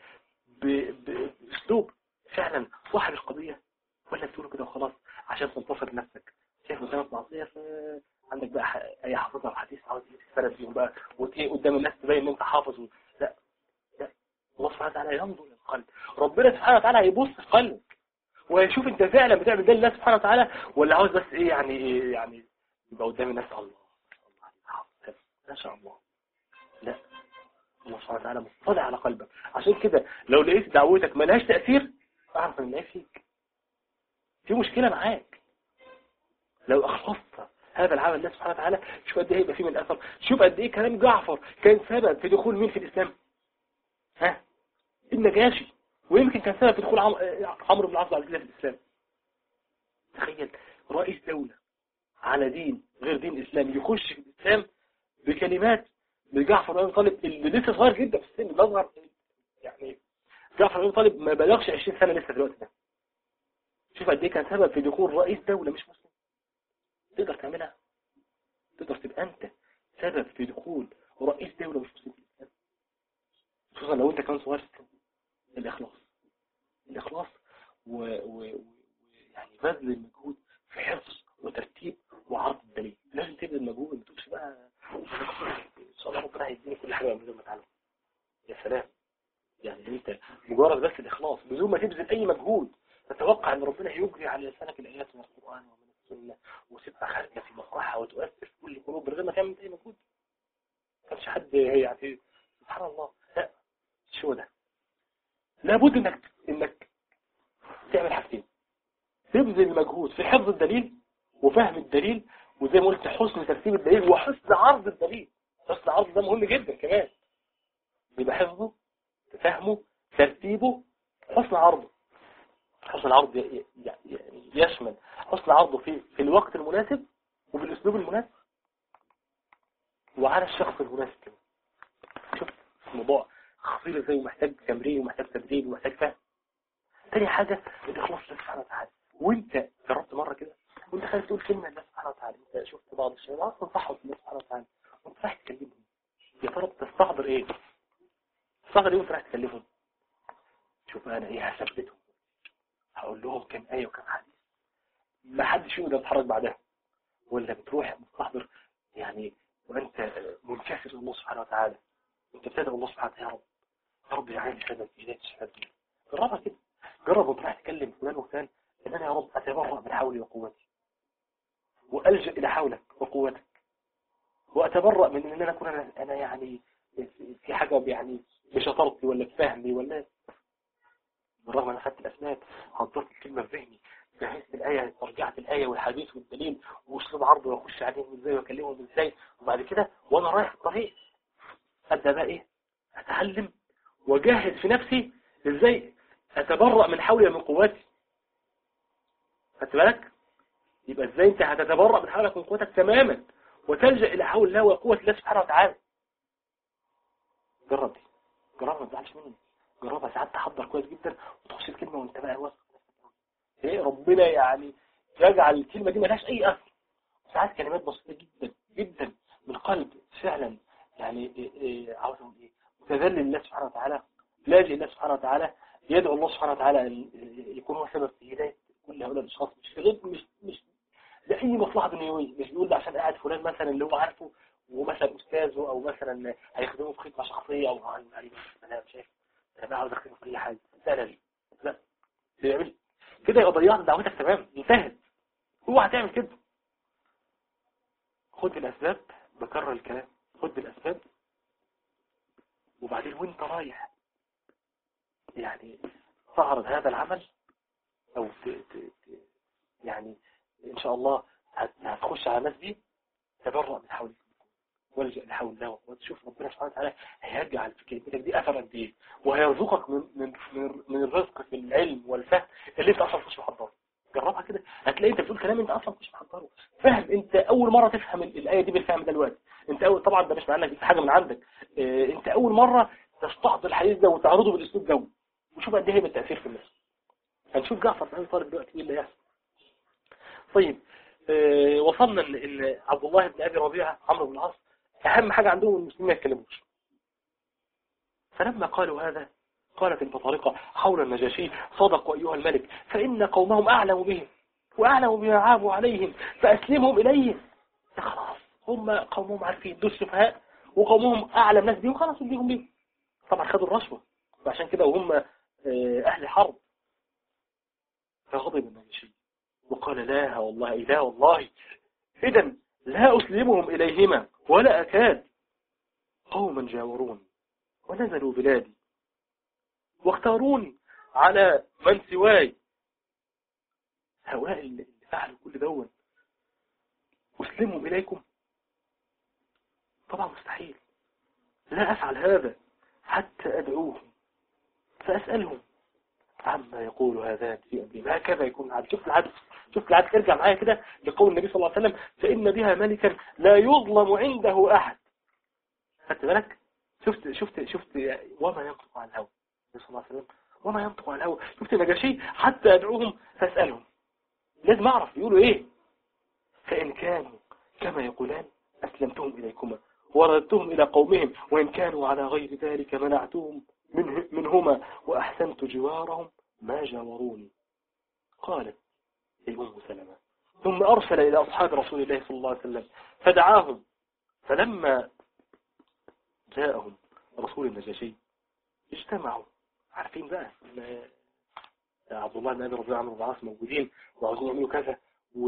باسلوب فعلا صاحب القضية ولا بتقوله كده وخلاص عشان تنتصر نفسك شايف قدامك معصية عندك بقى اي حافظها الحديث عاوز تتفرد فيهم بقى وتيه قدام الناس تبين ان انت حافظ و... لا لا الله سبحانه وتعالى ينظر للقلب ربنا سبحانه وتعالى هيبص في قلبك ويشوف انت فعلا بتعمل ده لله سبحانه وتعالى ولا عاوز بس ايه يعني إيه يعني يبقى قدام الناس الله الله ما شاء الله لا الله سبحانه وتعالى مطلع على قلبك عشان كده لو لقيت دعوتك ملهاش تأثير اعرف ان ايه فيك في مشكلة معاك لو اخلصت هذا العمل الله سبحانه وتعالى شوف قد ايه هيبقى فيه من الاثر شوف قد ايه كلام جعفر كان سبب في دخول مين في الاسلام ها النجاشي ويمكن كان سبب في دخول عمرو بن العاص بعد كده في الاسلام تخيل رئيس دولة على دين غير دين الاسلام يخش في الاسلام بكلمات لجعفر بن ابي طالب اللي لسه صغير جدا في السن الاصغر يعني جعفر بن ابي طالب ما بلغش 20 سنه لسه دلوقتي ده شوف قد ايه كان سبب في دخول رئيس دولة مش مسلم تقدر تعملها تقدر تبقى انت سبب في دخول رئيس دولة مش مسلم في الاسلام خصوصا لو انت كان صغير في السن الاخلاص الاخلاص و... و... و... يعني بذل المجهود في حفظ وترتيب وعرض الدليل لازم تبذل مجهود ما تقولش بقى ان شاء الله ربنا هيديني كل حاجه من غير ما اتعلم يا سلام يعني انت مجرد بس الاخلاص بدون ما تبذل اي مجهود تتوقع ان ربنا هيجري على لسانك الايات من القران ومن السنه وتبقى خارجه في مقرحها وتؤثر في كل قلوب من غير ما تعمل اي مجهود ما كانش حد يعني سبحان الله لا شو ده لابد انك انك تعمل حاجتين تبذل مجهود في حفظ الدليل وفهم الدليل وزي ما قلت حسن ترتيب الدليل وحسن عرض الدليل حسن عرض ده مهم جدا كمان يبقى حفظه فهمه ترتيبه حسن عرضه حسن العرض يعني يشمل حسن عرضه في في الوقت المناسب وبالاسلوب المناسب وعلى الشخص المناسب كمان شوف الموضوع خطير ازاي ومحتاج تمرين ومحتاج تدريب ومحتاج فهم تاني حاجة الاخلاص لله سبحانه وتعالى وانت جربت مرة كده وانت خايف تقول كلمة لله سبحانه وتعالى انت شفت بعض الشباب اصلا صحوا لله سبحانه وتعالى وانت رايح تكلمهم يا ترى بتستحضر ايه تستحضر ايه وانت رايح تكلمهم شوف انا ايه هثبتهم هقول لهم كم ايه وكم حديث ما حدش يقدر يتحرك بعدها ولا بتروح مستحضر يعني وانت منكسر الله سبحانه وتعالى انت بتدعو الله سبحانه وتعالى يا رب يا رب يعاني شهادة هداية الشهادة جربها كده جرب وانت رايح تكلم فلان وفلان ان انا يا رب اتبرأ من حولي وقوتي والجا الى حولك وقوتك واتبرأ من ان انا اكون انا, أنا يعني في حاجة يعني بشطارتي ولا بفهمي ولا بالرغم انا خدت الاسناد حضرت الكلمة في ذهني جهزت الآية رجعت الآية والحديث والدليل واسلوب عرضه واخش عليهم ازاي واكلمهم ازاي وبعد كده وانا رايح الطريق ابدا بقى ايه اتعلم واجهز في نفسي ازاي اتبرأ من حولي من قوتي خدت بالك يبقى ازاي انت هتتبرأ من حولك من قوتك تماما وتلجأ الى حول الله وقوة الله سبحانه وتعالى جرب دي جربها ما تزعلش مني جربها ساعات تحضر كويس جدا وتخش الكلمة وانت بقى واثق ايه ربنا يعني يجعل الكلمة دي ملهاش اي اثر ساعات كلمات بسيطة جدا جدا من قلب فعلا يعني إيه إيه عاوز اقول ايه متذلل لله سبحانه وتعالى لاجئ الله سبحانه وتعالى يدعو الله سبحانه وتعالى ان يكون هو سبب في هدايه كل هؤلاء الاشخاص مش في غير مش مش لأي مصلحة دنيوية مش بيقول ده عشان قاعد فلان مثلا اللي هو عارفه ومثلا أستاذه أو مثلا هيخدمه في خدمة شخصية أو عن أنا شايف أنا بقى عاوز أخدمه في أي حاجة لا لا لا بيعمل كده يبقى ضيعت دعوتك تمام انتهت هو هتعمل كده خد بالأسباب بكرر الكلام خد بالأسباب وبعدين وانت رايح يعني تعرض هذا العمل او ت... ت... ت... يعني ان شاء الله هتخش على الناس دي تبرأ من حولك والجأ لحول الله وتشوف ربنا سبحانه وتعالى هيرجع في كلمتك دي اثر قد ايه وهيرزقك من من من, من الرزق في العلم والفهم اللي انت اصلا مش محضره جربها كده هتلاقي انت بتقول كلام انت اصلا مش محضره فاهم انت اول مره تفهم الايه دي بالفهم دلوقتي انت اول طبعا ده مش معناه انك حاجه من عندك اه انت اول مره تستحضر الحديث ده وتعرضه بالاسلوب ده وشوف قد ايه هيبقى التاثير في الناس هنشوف جعفر بن ابي طالب دلوقتي ايه اللي هيحصل طيب اه وصلنا ان ان عبد الله بن ابي ربيعه عمرو بن العاص اهم حاجه عندهم المسلمين ما يتكلموش فلما قالوا هذا قالت البطارقة حول النجاشي صدقوا أيها الملك فإن قومهم أعلم بهم وأعلم بما عابوا عليهم فأسلمهم إليهم خلاص هم قومهم عارفين دول سفهاء وقومهم أعلم ناس بهم خلاص اديهم بهم طبعا خدوا الرشوة وعشان كده وهم أهل حرب فغضب النجاشي وقال لا والله لا والله إذا لا أسلمهم إليهما ولا أكاد قوما جاورون ونزلوا بلادي واختاروني على من سواي هؤلاء اللي فعلوا كل دون أسلمهم إليكم طبعا مستحيل لا أفعل هذا حتى أدعوهم فأسألهم عما يقول هذان في أمرهم هكذا يكون العدل شوف العدل شوف العدل ارجع معايا كده لقول النبي صلى الله عليه وسلم فإن بها ملكا لا يظلم عنده أحد خدت بالك شفت شفت شفت وما ينطق عن الهوى صلى الله عليه وسلم وما ينطق عن الهوى شفت نجاشي حتى أدعوهم فاسألهم لازم أعرف يقولوا إيه فإن كانوا كما يقولان أسلمتهم إليكما وردتهم إلى قومهم وإن كانوا على غير ذلك منعتهم منه منهما وأحسنت جوارهم ما جاوروني قالت الأم سلمة ثم أرسل إلى أصحاب رسول الله صلى الله عليه وسلم فدعاهم فلما جاءهم رسول النجاشي اجتمعوا عارفين بقى عبد الله بن ابي ربيعه عمرو بن العاص موجودين وعاوزين يعملوا كذا و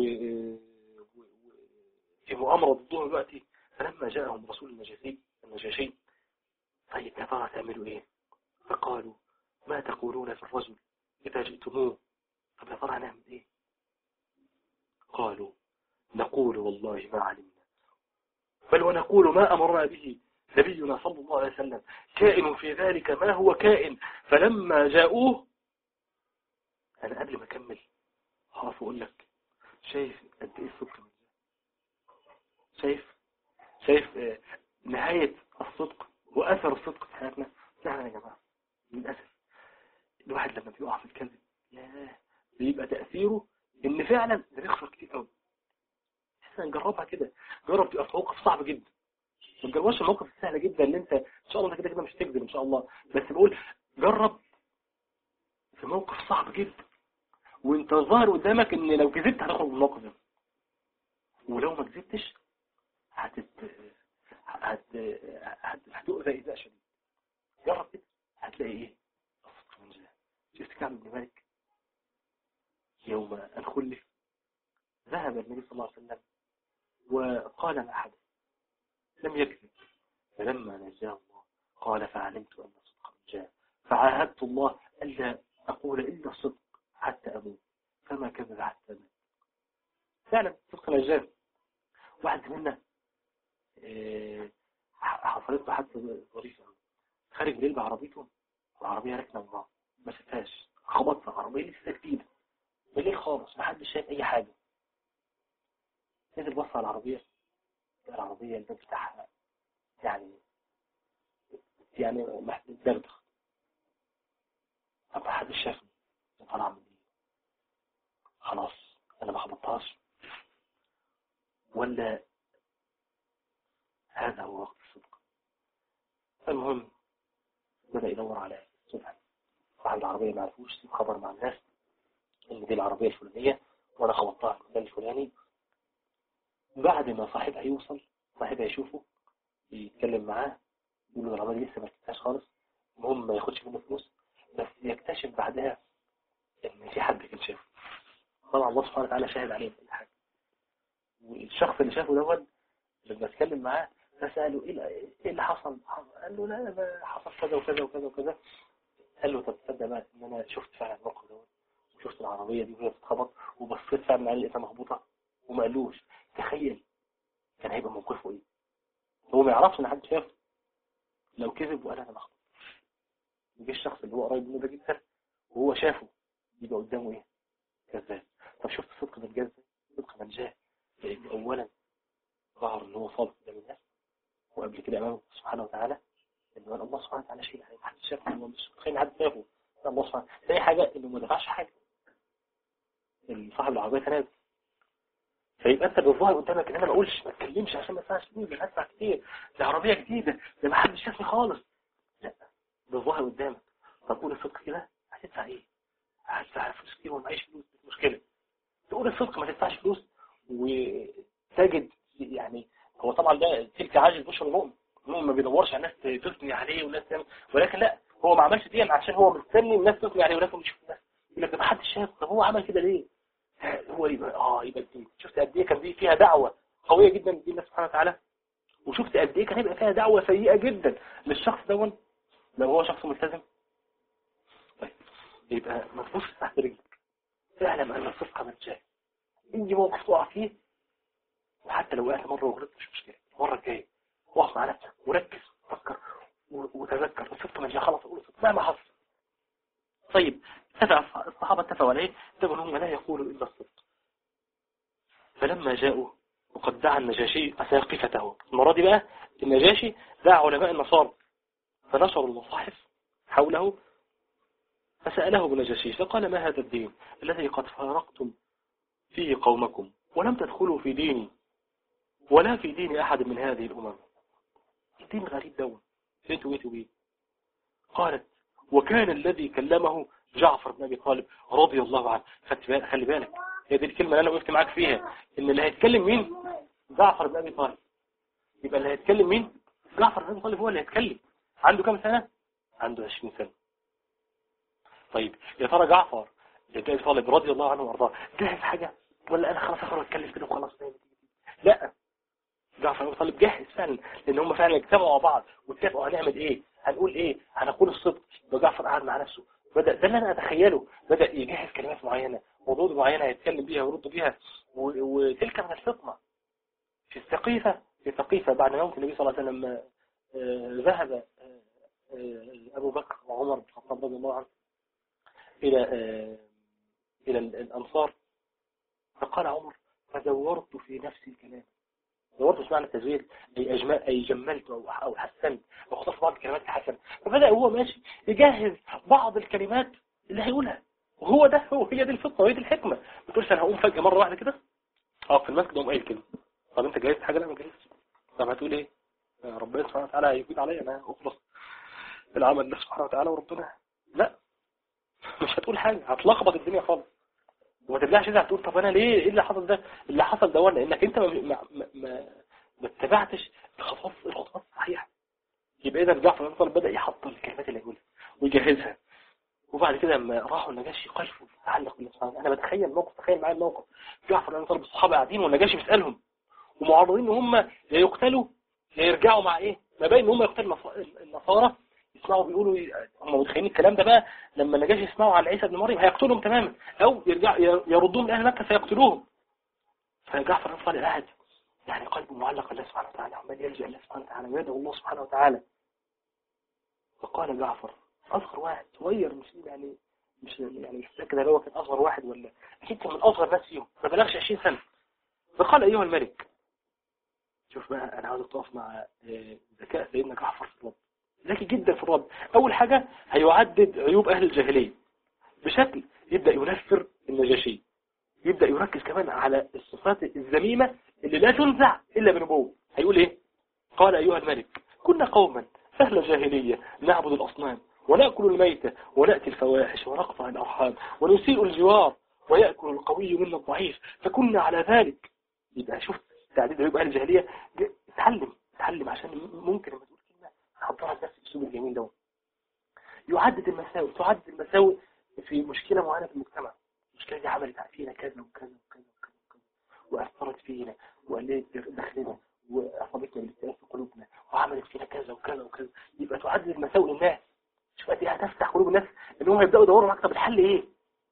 في مؤامره ضدهم دلوقتي فلما جاءهم رسول النجاشي النجاشي طيب يا ترى تعملوا ايه فقالوا ما تقولون في الرجل اذا جئتموه طب يا ترى هنعمل ايه قالوا نقول والله ما علمنا بل ونقول ما امرنا به نبينا صلى الله عليه وسلم كائن في ذلك ما هو كائن فلما جاءوه أنا قبل ما أكمل هقف أقول لك شايف قد إيه الصدق من شايف شايف آه نهاية الصدق وأثر الصدق في حياتنا نعم يا جماعة للأسف الواحد لما بيقع في الكذب ياه بيبقى تأثيره إن فعلا ده بيخسر كتير قوي احنا نجربها كده جرب تبقى في موقف صعب جدا ما تجربش الموقف السهل جدا اللي انت ان شاء الله انت كده كده مش تكذب ان شاء الله بس بقول جرب في موقف صعب جدا وانت ظاهر قدامك ان لو كذبت هتخرج من الموقف ده ولو ما كذبتش هتت هت هت هتؤذى ايذاء شديد جرب كده هتلاقي ايه الصدق من جهه شفت كعب بن مالك يوم ان خلف ذهب النبي صلى الله عليه وسلم وقال ما حدث لم يكذب فلما نجاه الله قال فعلمت أن الصدق جاء فعاهدت الله ألا أقول إلا الصدق حتى أموت فما كذب حتى مات فعلا صدق نجاه واحد منا حصلت له حادثه ظريفه خارج بالليل بعربيته العربيه ركنه وراه ما شفتهاش خبط في العربيه لسه جديده بالليل خالص محدش شايف اي حاجه نزل بص على العربيه العربيه الباب بتاعها يعني يعني دغدغ طب محدش شافني طالع من دي خلاص انا ما خبطتهاش ولا هذا هو وقت الصدق المهم بدأ يدور على صبح صاحب العربية ما عرفوش سيب خبر مع الناس ان دي العربية الفلانية وانا خبطتها في المكان الفلاني بعد ما صاحبها يوصل صاحبها يشوفه يتكلم معاه يقول له العربية لسه ما ركبتهاش خالص المهم ما ياخدش منه فلوس بس يكتشف بعدها ان في حد كان شافه طبعا الله سبحانه وتعالى شاهد عليه في حاجة والشخص اللي شافه دوت لما اتكلم معاه فسأله ايه ايه اللي حصل قال له لا ما حصل كذا وكذا وكذا وكذا قال له طب تصدق بقى ان انا شفت فعلا الموقف دوت وشفت العربية دي وهي بتتخبط وبصيت فعلا على لقيتها مخبوطة وما قالوش تخيل كان هيبقى موقفه ايه هو ما يعرفش ان حد شافه لو كذب وقال انا مخبوط يجي الشخص اللي هو قريب منه ده جدا وهو شافه يبقى قدامه ايه كذاب طب شفت صدق من جاز صدق من جاه لان اولا ظهر ان هو صادق قدام الناس وقبل كده امامه سبحانه وتعالى ان الله سبحانه وتعالى شيء ما حد شافه هو مش متخيل حد شافه الله سبحانه ثاني حاجه انه ما دفعش حاجه صاحب العربيه تنازل فيبقى انت بالظاهر قدامك ان انا ما اقولش ما اتكلمش عشان ما اسمعش فلوس انا هدفع كتير دي عربيه جديده ده ما حدش شافني خالص لا بالظاهر قدامك طب قول الصدق كده هتدفع ايه هدفع فلوس كتير وما معيش فلوس مش مشكله تقول الصدق ما تدفعش فلوس وتجد يعني هو طبعا ده تلك عاجل بشر المؤمن المؤمن ما بيدورش على الناس تثني عليه والناس تعمل ولكن لا هو ما عملش دي عشان هو مستني الناس تثني عليه ولكن مش الناس يقول لك ما حدش شاف طب هو عمل كده ليه هو يبقى اه يبقى الدين شفت قد ايه كان دي فيها دعوه قويه جدا من الله سبحانه وتعالى وشفت قد ايه كان هيبقى فيها دعوه سيئه جدا للشخص دون لو هو شخص ملتزم طيب يبقى ما تبصش تحت رجلك اعلم ان الصدق من جاي يجي موقف تقع فيه وحتى لو وقعت مره وغلطت مش مشكله المره الجايه واقف مع نفسك وركز وفكر وتذكر الصدق من جاي خلاص اقول الصدق مهما حصل طيب اتفق الصحابة اتفقوا عليه اتفقوا انهم لا يقولوا إلا الصدق فلما جاءوا وقد دعا النجاشي أساقفته المرة دي بقى النجاشي دعا علماء النصارى فنشروا المصاحف حوله فسأله النجاشي فقال ما هذا الدين الذي قد فارقتم فيه قومكم ولم تدخلوا في ديني ولا في دين أحد من هذه الأمم الدين غريب دون فيتوا ويتوا بيه قالت وكان الذي كلمه جعفر بن أبي طالب رضي الله عنه خلي بالك هي دي الكلمة اللي أنا وقفت معاك فيها إن اللي هيتكلم مين جعفر بن أبي طالب يبقى اللي هيتكلم مين جعفر بن أبي طالب هو اللي هيتكلم عنده كم سنة عنده 20 سنة طيب يا ترى جعفر بن أبي طالب رضي الله عنه وارضاه جاهز حاجة ولا أنا خلاص أخرج أتكلم كده وخلاص لا جعفر بن أبي طالب جاهز فعلا لأن هم فعلا اجتمعوا مع بعض واتفقوا هنعمل إيه هنقول إيه هنقول الصدق وجعفر قعد مع نفسه بدأ ده اللي أنا أتخيله بدأ يجهز كلمات معينة وردود معينة يتكلم بيها ويرد بيها وتلك من الفطنة في السقيفة في السقيفة بعد موت النبي صلى الله عليه وسلم ذهب أبو بكر وعمر بن الخطاب رضي الله عنه إلى إلى الأنصار فقال عمر فدورت في نفسي الكلام دورت مش معنى التزوير أي, أجمل أي جملت أو, أو حسنت أو اختص بعض الكلمات حسن فبدأ هو ماشي يجهز بعض الكلمات اللي هيقولها وهو ده هو هي دي الفطنة وهي دي الحكمة ما تقولش أنا هقوم فجأة مرة واحدة كده أقف في المسجد وأقوم قايل كده طب أنت جهزت حاجة لا ما جهزتش طب هتقول إيه ربنا سبحانه وتعالى هيفيد عليا أنا أخلص العمل ده سبحانه وتعالى وربنا لا مش هتقول حاجة هتلخبط الدنيا خالص وما ترجعش تزعل تقول طب انا ليه ايه اللي حصل ده اللي حصل ده ولا انك انت ما ما ما, ما اتبعتش الخطوات الخطوات الصحيحه يبقى اذا جعفر بن طالب بدا يحط الكلمات اللي هيقولها ويجهزها وبعد كده لما راحوا النجاشي قالوا تعلق بالله انا بتخيل موقف تخيل معايا الموقف جعفر بن طالب الصحابه قاعدين والنجاشي بيسالهم ومعرضين ان هم يا يقتلوا يا يرجعوا مع ايه ما باين ان هم يقتلوا النصارى يسمعوا بيقولوا هم متخيلين الكلام ده بقى لما النجاشي يسمعوا على عيسى بن مريم هيقتلهم تماما او يرجع يردوهم لاهل مكه فيقتلوهم فجعفر بن طالب قاعد يعني قلبه معلق الله سبحانه وتعالى عمال يلجأ الله سبحانه وتعالى ويدعو الله سبحانه وتعالى فقال جعفر أصغر واحد صغير مش يعني مش يعني مش متأكد هل هو كان أصغر واحد ولا أكيد كان من أصغر ناس فيهم ما بلغش 20 سنة فقال أيها الملك شوف بقى أنا عاوز أتوقف مع آه، ذكاء سيدنا جعفر في الرب ذكي جدا في الرب أول حاجة هيعدد عيوب أهل الجاهلية بشكل يبدأ ينفر النجاشي يبدأ يركز كمان على الصفات الذميمة اللي لا تنزع إلا بنبوه هيقول إيه قال أيها الملك كنا قوما أهل جاهلية نعبد الأصنام ونأكل الميتة ونأتي الفواحش ونقطع الأرحام ونسيء الجوار ويأكل القوي منا الضعيف فكنا على ذلك يبقى شوف تعديد عيوب أهل الجاهلية اتعلم اتعلم عشان ممكن لما تقول كلمة تحضرها بنفس الأسلوب الجميل ده يعدد المساوئ تعدد المساوئ في مشكلة معينة في المجتمع المشكلة دي عملت فينا كذا وكذا وكذا وكذا وأثرت فينا وقلت دخلنا وأصابتنا بالاكتئاب في قلوبنا وعملت فينا كذا وكذا وكذا يبقى تعدد مساوئ الناس شوف قد ايه هتفتح قلوب الناس ان هم يبداوا يدوروا معاك طب الحل ايه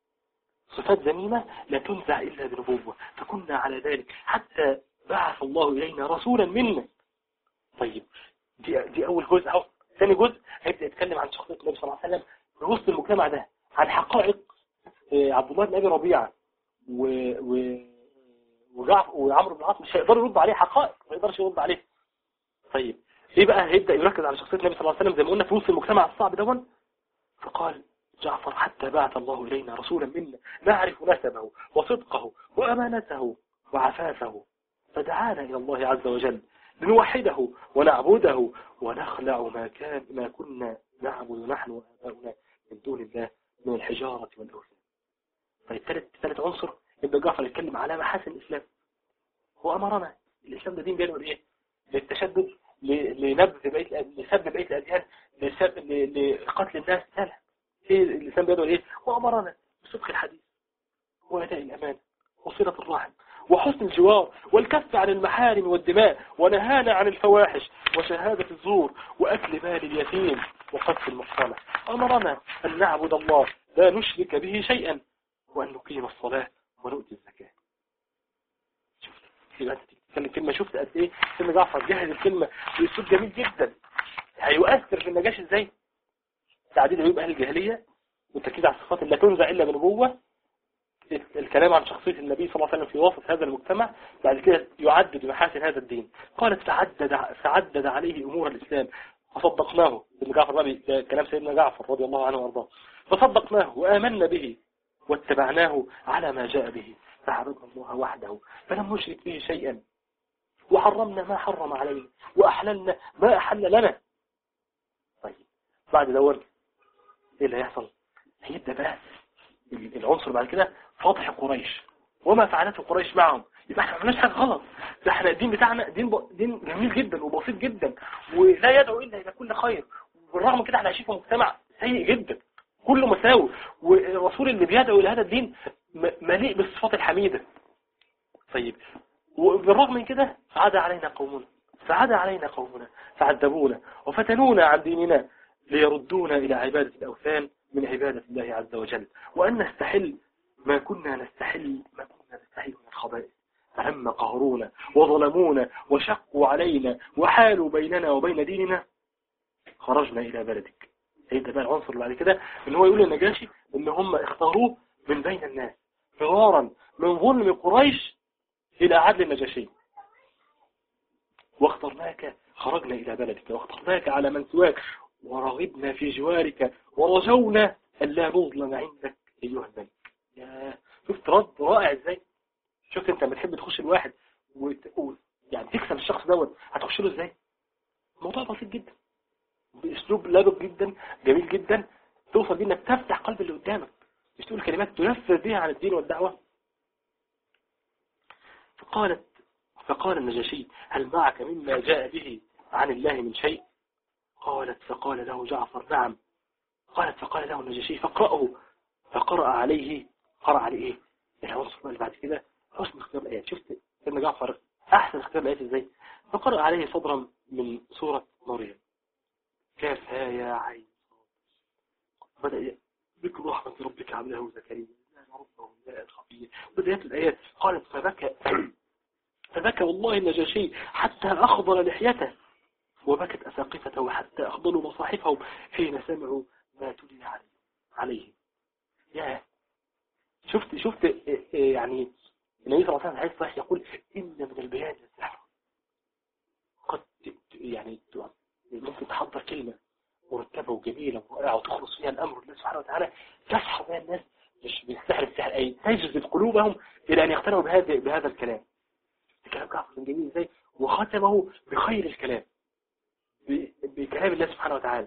صفات ذميمه لا تنزع الا بنبوه فكنا على ذلك حتى بعث الله الينا رسولا منا طيب دي دي اول جزء اهو ثاني جزء هيبدا يتكلم عن شخصيه النبي صلى الله عليه وسلم في وسط المجتمع ده عن حقائق آه، عبد الله بن ابي ربيعه و, و... وجعفر وعمرو بن العاص مش هيقدروا يردوا عليه حقائق ما يقدرش يرد عليه طيب ايه بقى هيبدا يركز على شخصيه النبي صلى الله عليه وسلم زي ما قلنا في وسط المجتمع الصعب دون فقال جعفر حتى بعث الله الينا رسولا منا نعرف نسبه وصدقه وامانته وعفافه فدعانا الى الله عز وجل لنوحده ونعبده ونخلع ما كان ما كنا نعبد نحن واباؤنا من دون الله من الحجاره والاوثان طيب ثالث ثالث عنصر يبدا جعفر يتكلم على محاسن الاسلام هو امرنا الاسلام ده دين بينه ايه للتشدد لنبذ بيت لسب بيت الأديان لسب لقتل الناس لا لا ايه الإسلام بيدعو ايه وأمرنا بصدق الحديث وأداء الأمان وصلة الرحم وحسن الجوار والكف عن المحارم والدماء ونهانا عن الفواحش وشهادة الزور وأكل مال اليتيم وقتل المحصنة أمرنا أن نعبد الله لا نشرك به شيئا وأن نقيم الصلاة ونؤتي الزكاة شفت يبقى انت تتكلم كلمة شفت قد ايه سيدنا جعفر جهز الكلمة باسلوب جميل جدا هيؤثر في النجاش ازاي تعديل عيوب اهل الجاهلية والتركيز على الصفات اللي لا تنزع الا بنبوة الكلام عن شخصية النبي صلى الله عليه وسلم في وسط هذا المجتمع بعد كده يعدد محاسن هذا الدين قالت فعدد, فعدد عليه أمور الإسلام فصدقناه ابن جعفر ربي كلام سيدنا جعفر رضي الله عنه وارضاه فصدقناه وآمنا به واتبعناه على ما جاء به فعبدنا الله وحده فلم نشرك به شيئا وحرمنا ما حرم علينا وأحللنا ما أحل لنا طيب بعد دور ايه اللي هيحصل هيبدأ بقى العنصر بعد كده فاضح قريش وما فعلته قريش معهم يبقى احنا ما عملناش حاجه غلط ده احنا الدين بتاعنا دين ب... دين جميل جدا وبسيط جدا ولا يدعو الا الى كل خير بالرغم كده احنا عايشين في مجتمع سيء جدا كله مساوي والرسول اللي بيدعو الى هذا الدين مليء بالصفات الحميده طيب وبالرغم من كده فعاد علينا قومنا فعاد علينا قومنا فعذبونا وفتنونا عن ديننا ليردونا إلى عبادة الأوثان من عبادة الله عز وجل وأن نستحل ما كنا نستحل ما كنا نستحل من الخبائث فلما قهرونا وظلمونا وشقوا علينا وحالوا بيننا وبين ديننا خرجنا إلى بلدك هيدا بقى العنصر اللي بعد كده ان هو يقول للنجاشي ان هم اختاروه من بين الناس فرارا من ظلم قريش إلى عدل النجاشي واخترناك خرجنا إلى بلدك واخترناك على من سواك ورغبنا في جوارك ورجونا ألا نظلم عندك أيها الملك يا شفت رد رائع ازاي شفت انت لما تحب تخش الواحد وتقول يعني تكسب الشخص دوت هتخش له ازاي الموضوع بسيط جدا باسلوب لابق جدا جميل جدا توصل بيه انك تفتح قلب اللي قدامك مش تقول كلمات تنفذ بها عن الدين والدعوة فقالت فقال النجاشي هل معك مما جاء به عن الله من شيء قالت فقال له جعفر نعم قالت فقال له النجاشي فاقرأه فقرأ عليه قرأ عليه ايه العنصر اللي بعد كده حسن اختيار الآيات شفت سيدنا جعفر أحسن اختيار الآيات ازاي فقرأ عليه صدرا من سورة مريم كافها يا عين بدأ ذكر رحمة ربك عبده زكريا ربه الخفية بدأت الآيات قالت فبكى فبكى والله النجاشي حتى أخضل لحيته وبكت أساقفته حتى أخضلوا مصاحفهم حين سمعوا ما تلي عليه يا شفت شفت يعني النبي صلى الله عليه وسلم حديث صحيح يقول إن من البيان السحر قد يعني ممكن تحضر كلمة مرتبة وجميلة ورائعة وتخلص فيها الأمر لله سبحانه وتعالى تسحر بها الناس مش بالسحر السحر أي تجذب قلوبهم إلى أن يقتنعوا بهذا بهذا الكلام الكلام جعفر جميل ازاي وختمه بخير الكلام بكلام الله سبحانه وتعالى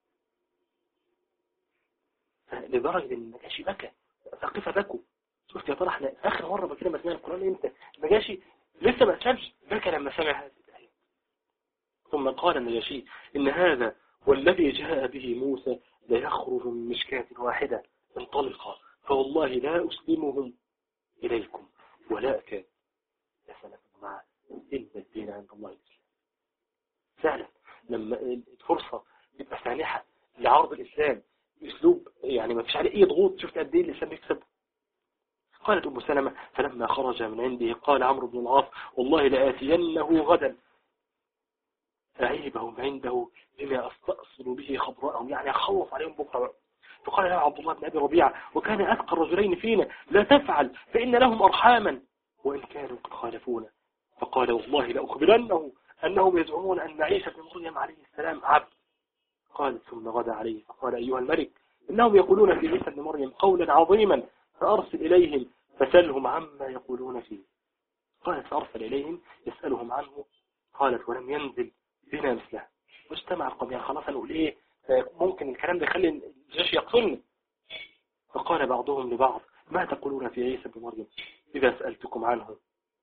لدرجة ان النجاشي بكى ثقيفة بكوا شفت يا ترى احنا اخر مرة بكينا ما سمعنا القرآن امتى النجاشي لسه ما اتشافش بكى لما سمع هذه الآية ثم قال النجاشي ان هذا والذي جاء به موسى ليخرج من مشكاة واحدة انطلقا فوالله لا أسلمهم إليكم ولا أكاد يا سلام مع إن الدين عند الله الإسلام فعلا لما الفرصة تبقى سانحة لعرض الإسلام بأسلوب يعني ما فيش عليه أي ضغوط شفت قد إيه الإسلام يكسب قالت أم سلمة فلما خرج من عنده قال عمرو بن العاص والله لآتينه غدا أعيبهم عنده بما أستأصل به خضراءهم يعني أخلص عليهم بكرة فقال له عبد الله بن أبي ربيعة وكان أثقى الرجلين فينا لا تفعل فإن لهم أرحاما وإن كانوا قد خالفونا فقال والله لأخبرنه أنهم يزعمون أن عيسى بن مريم عليه السلام عبد قال ثم غدا عليه فقال أيها الملك إنهم يقولون في عيسى بن مريم قولا عظيما فأرسل إليهم فسلهم عما يقولون فيه قالت فأرسل إليهم يسألهم عنه قالت ولم ينزل بنا مثله واجتمع القوم يعني خلاص نقول إيه ممكن الكلام ده يخلي الجيش يقتلني فقال بعضهم لبعض ما تقولون في عيسى بن مريم إذا سألتكم عنه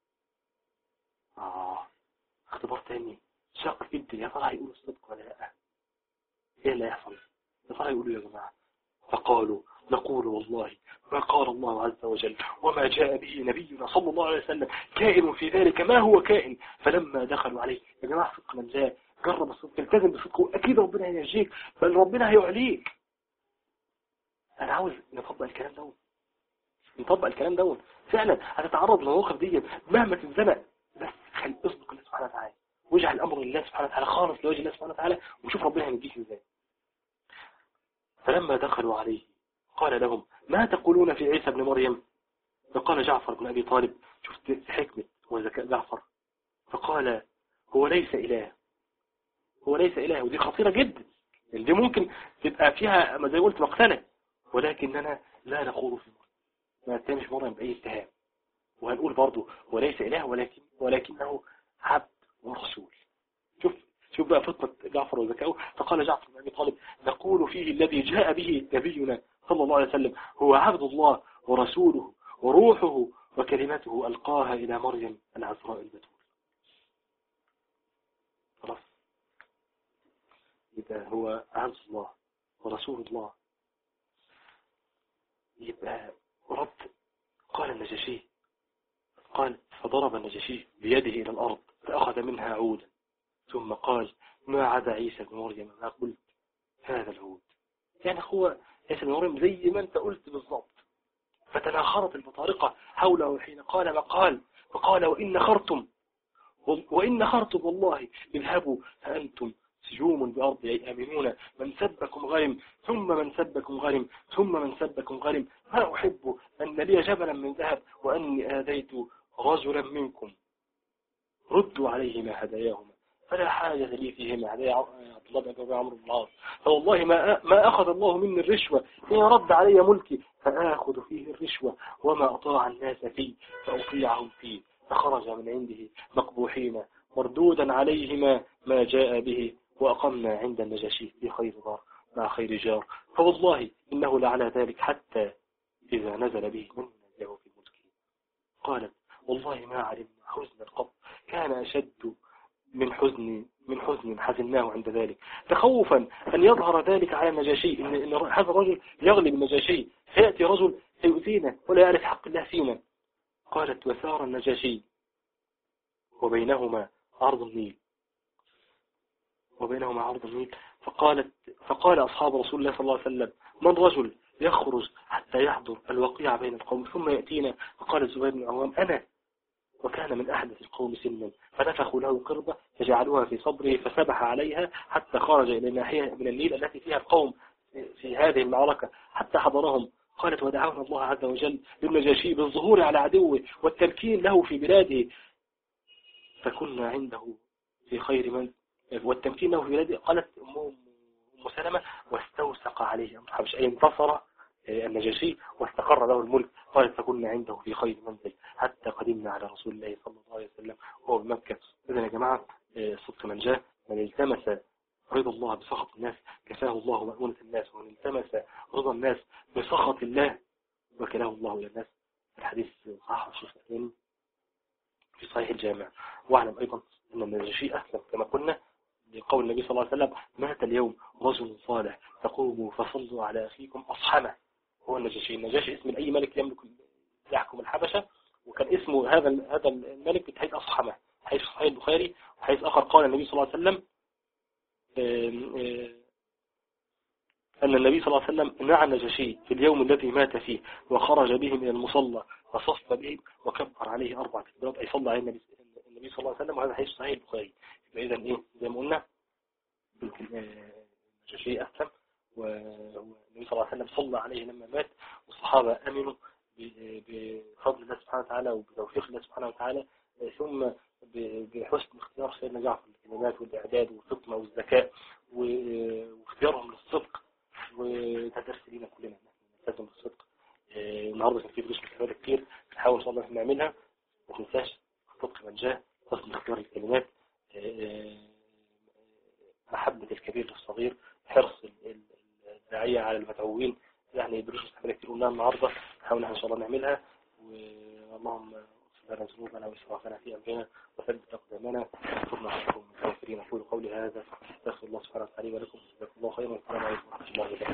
آه اختبار تاني شاق جدا يا ترى هيقولوا الصدق ولا لا ايه اللي هيحصل يا ترى يقولوا يا جماعة فقالوا نقول والله ما قال الله عز وجل وما جاء به نبينا صلى الله عليه وسلم كائن في ذلك ما هو كائن فلما دخلوا عليه يا جماعة صدق من جاء جرب الصدق التزم بصدقه أكيد ربنا هيجيك بل ربنا هيعليك أنا عاوز نطبق الكلام ده نطبق الكلام ده فعلا هتتعرض للمواقف دي مهما تتزنق بس خلي اصدق الله سبحانه وتعالى واجعل الامر لله سبحانه وتعالى خالص لوجه الله سبحانه وتعالى وشوف ربنا هيديك ازاي فلما دخلوا عليه قال لهم ما تقولون في عيسى بن مريم فقال جعفر بن أبي طالب شفت حكمة وذكاء جعفر فقال هو ليس إله هو ليس إله ودي خطيرة جدا دي ممكن تبقى فيها ما زي قلت مقتلة ولكننا لا نقول في مريم ما نتهمش مريم بأي اتهام وهنقول برضه وليس إله ولكن ولكنه عبد ورسول شوف شوف بقى فطنة جعفر وذكاؤه فقال جعفر بن أبي طالب نقول فيه الذي جاء به نبينا صلى الله عليه وسلم هو عبد الله ورسوله وروحه وكلمته ألقاها إلى مريم العذراء البتول خلاص يبقى هو عبد الله ورسول الله يبقى رب قال النجاشي قال فضرب النجاشي بيده إلى الأرض فأخذ منها عودا ثم قال ما عدا عيسى بن مريم ما قلت هذا العود يعني هو عيسى بن مريم زي ما انت قلت بالضبط فتناخرت البطارقة حوله حين قال ما قال فقال وإن خرتم وإن خرتم والله اذهبوا فأنتم سجوم بأرض يأمنون من سبكم غرم ثم من سبكم غرم ثم من سبكم غرم ما أحب أن لي جبلا من ذهب وأني آذيت رجلا منكم ردوا عليهما هداياهما فلا حاجة لي فيهما هدايا عبد الله بن أبي عمرو بن العاص فوالله ما ما أخذ الله مني الرشوة إن رد علي ملكي فآخذ فيه الرشوة وما أطاع الناس فيه فأطيعهم فيه فخرج من عنده مقبوحين مردودا عليهما ما جاء به وأقمنا عند النجاشي في خير دار مع خير جار فوالله إنه لعلى ذلك حتى إذا نزل به من نزله في ملكه قالت والله ما علمنا حزن القط كان أشد من حزن من حزن حزناه عند ذلك تخوفا أن يظهر ذلك على النجاشي إن, إن هذا الرجل يغلب النجاشي سيأتي رجل سيؤذينا ولا يعرف حق الله فينا قالت وثار النجاشي وبينهما عرض النيل وبينهما عرض النيل فقالت فقال أصحاب رسول الله صلى الله عليه وسلم من رجل يخرج حتى يحضر الوقيع بين القوم ثم يأتينا فقال الزبير بن العوام أنا وكان من أحدث القوم سنا فنفخوا له قربة فجعلوها في صدره فسبح عليها حتى خرج إلى ناحية من النيل التي فيها القوم في هذه المعركة حتى حضرهم قالت ودعونا الله عز وجل للنجاشي بالظهور على عدوه والتمكين له في بلاده فكنا عنده في خير من والتمكين له في بلاده قالت أم سلمة واستوسق عليه مش أي انتصر آه، النجاشي واستقر له الملك قالت فكنا عنده في خير منزل حتى قدمنا على رسول الله صلى الله عليه وسلم وهو بمكة إذن يا جماعة آه، صدق من جاء من التمس رضا الله بسخط الناس كفاه الله مأمونة الناس ومن التمس رضا الناس بسخط الله وكلاه الله إلى الناس الحديث صحيح الشيخ الثاني في صحيح الجامع واعلم أيضا أن النجاشي أسلم كما قلنا لقول النبي صلى الله عليه وسلم مات اليوم رجل صالح تقوموا فصلوا على أخيكم أصحمه هو النجاشي النجاشي اسم أي ملك يملك يحكم الحبشة وكان اسمه هذا هذا الملك بحيث أصحمه حيث صحيح البخاري وحيث آخر قال النبي صلى الله عليه وسلم أن النبي صلى الله عليه وسلم نعى النجاشي في اليوم الذي مات فيه وخرج بهم إلى المصلى فصف بهم وكبر عليه أربع تكبيرات أي صلى عليه النبي صلى الله عليه وسلم وهذا حديث صحيح البخاري إذا إيه زي ما قلنا النجاشي أحسن والنبي صلى الله عليه وسلم صلى عليه لما مات والصحابة أمنوا بفضل الله سبحانه وتعالى وبتوفيق الله سبحانه وتعالى ثم بحسن اختيار سيدنا جعفر الكلمات والإعداد والفطنة والذكاء واختيارهم للصدق وده درس لينا كلنا نلتزم بالصدق النهارده كان في دروس مستفادة كتير نحاول ان شاء الله نعملها ما تنساش صدق من جاء حسن اختيار الكلمات محبة الكبير للصغير حرص الداعية على المدعوين يعني دروس مستفادة كتير قلناها النهارده نحاول ان شاء الله نعملها واللهم لنا ذنوبنا وإسرافنا في أمرنا وثبت أقدامنا وانصرنا على الكافرين أقول قولي هذا أستغفر الله سبحانه وتعالى ولكم جزاكم الله خيرا والسلام عليكم ورحمة الله وبركاته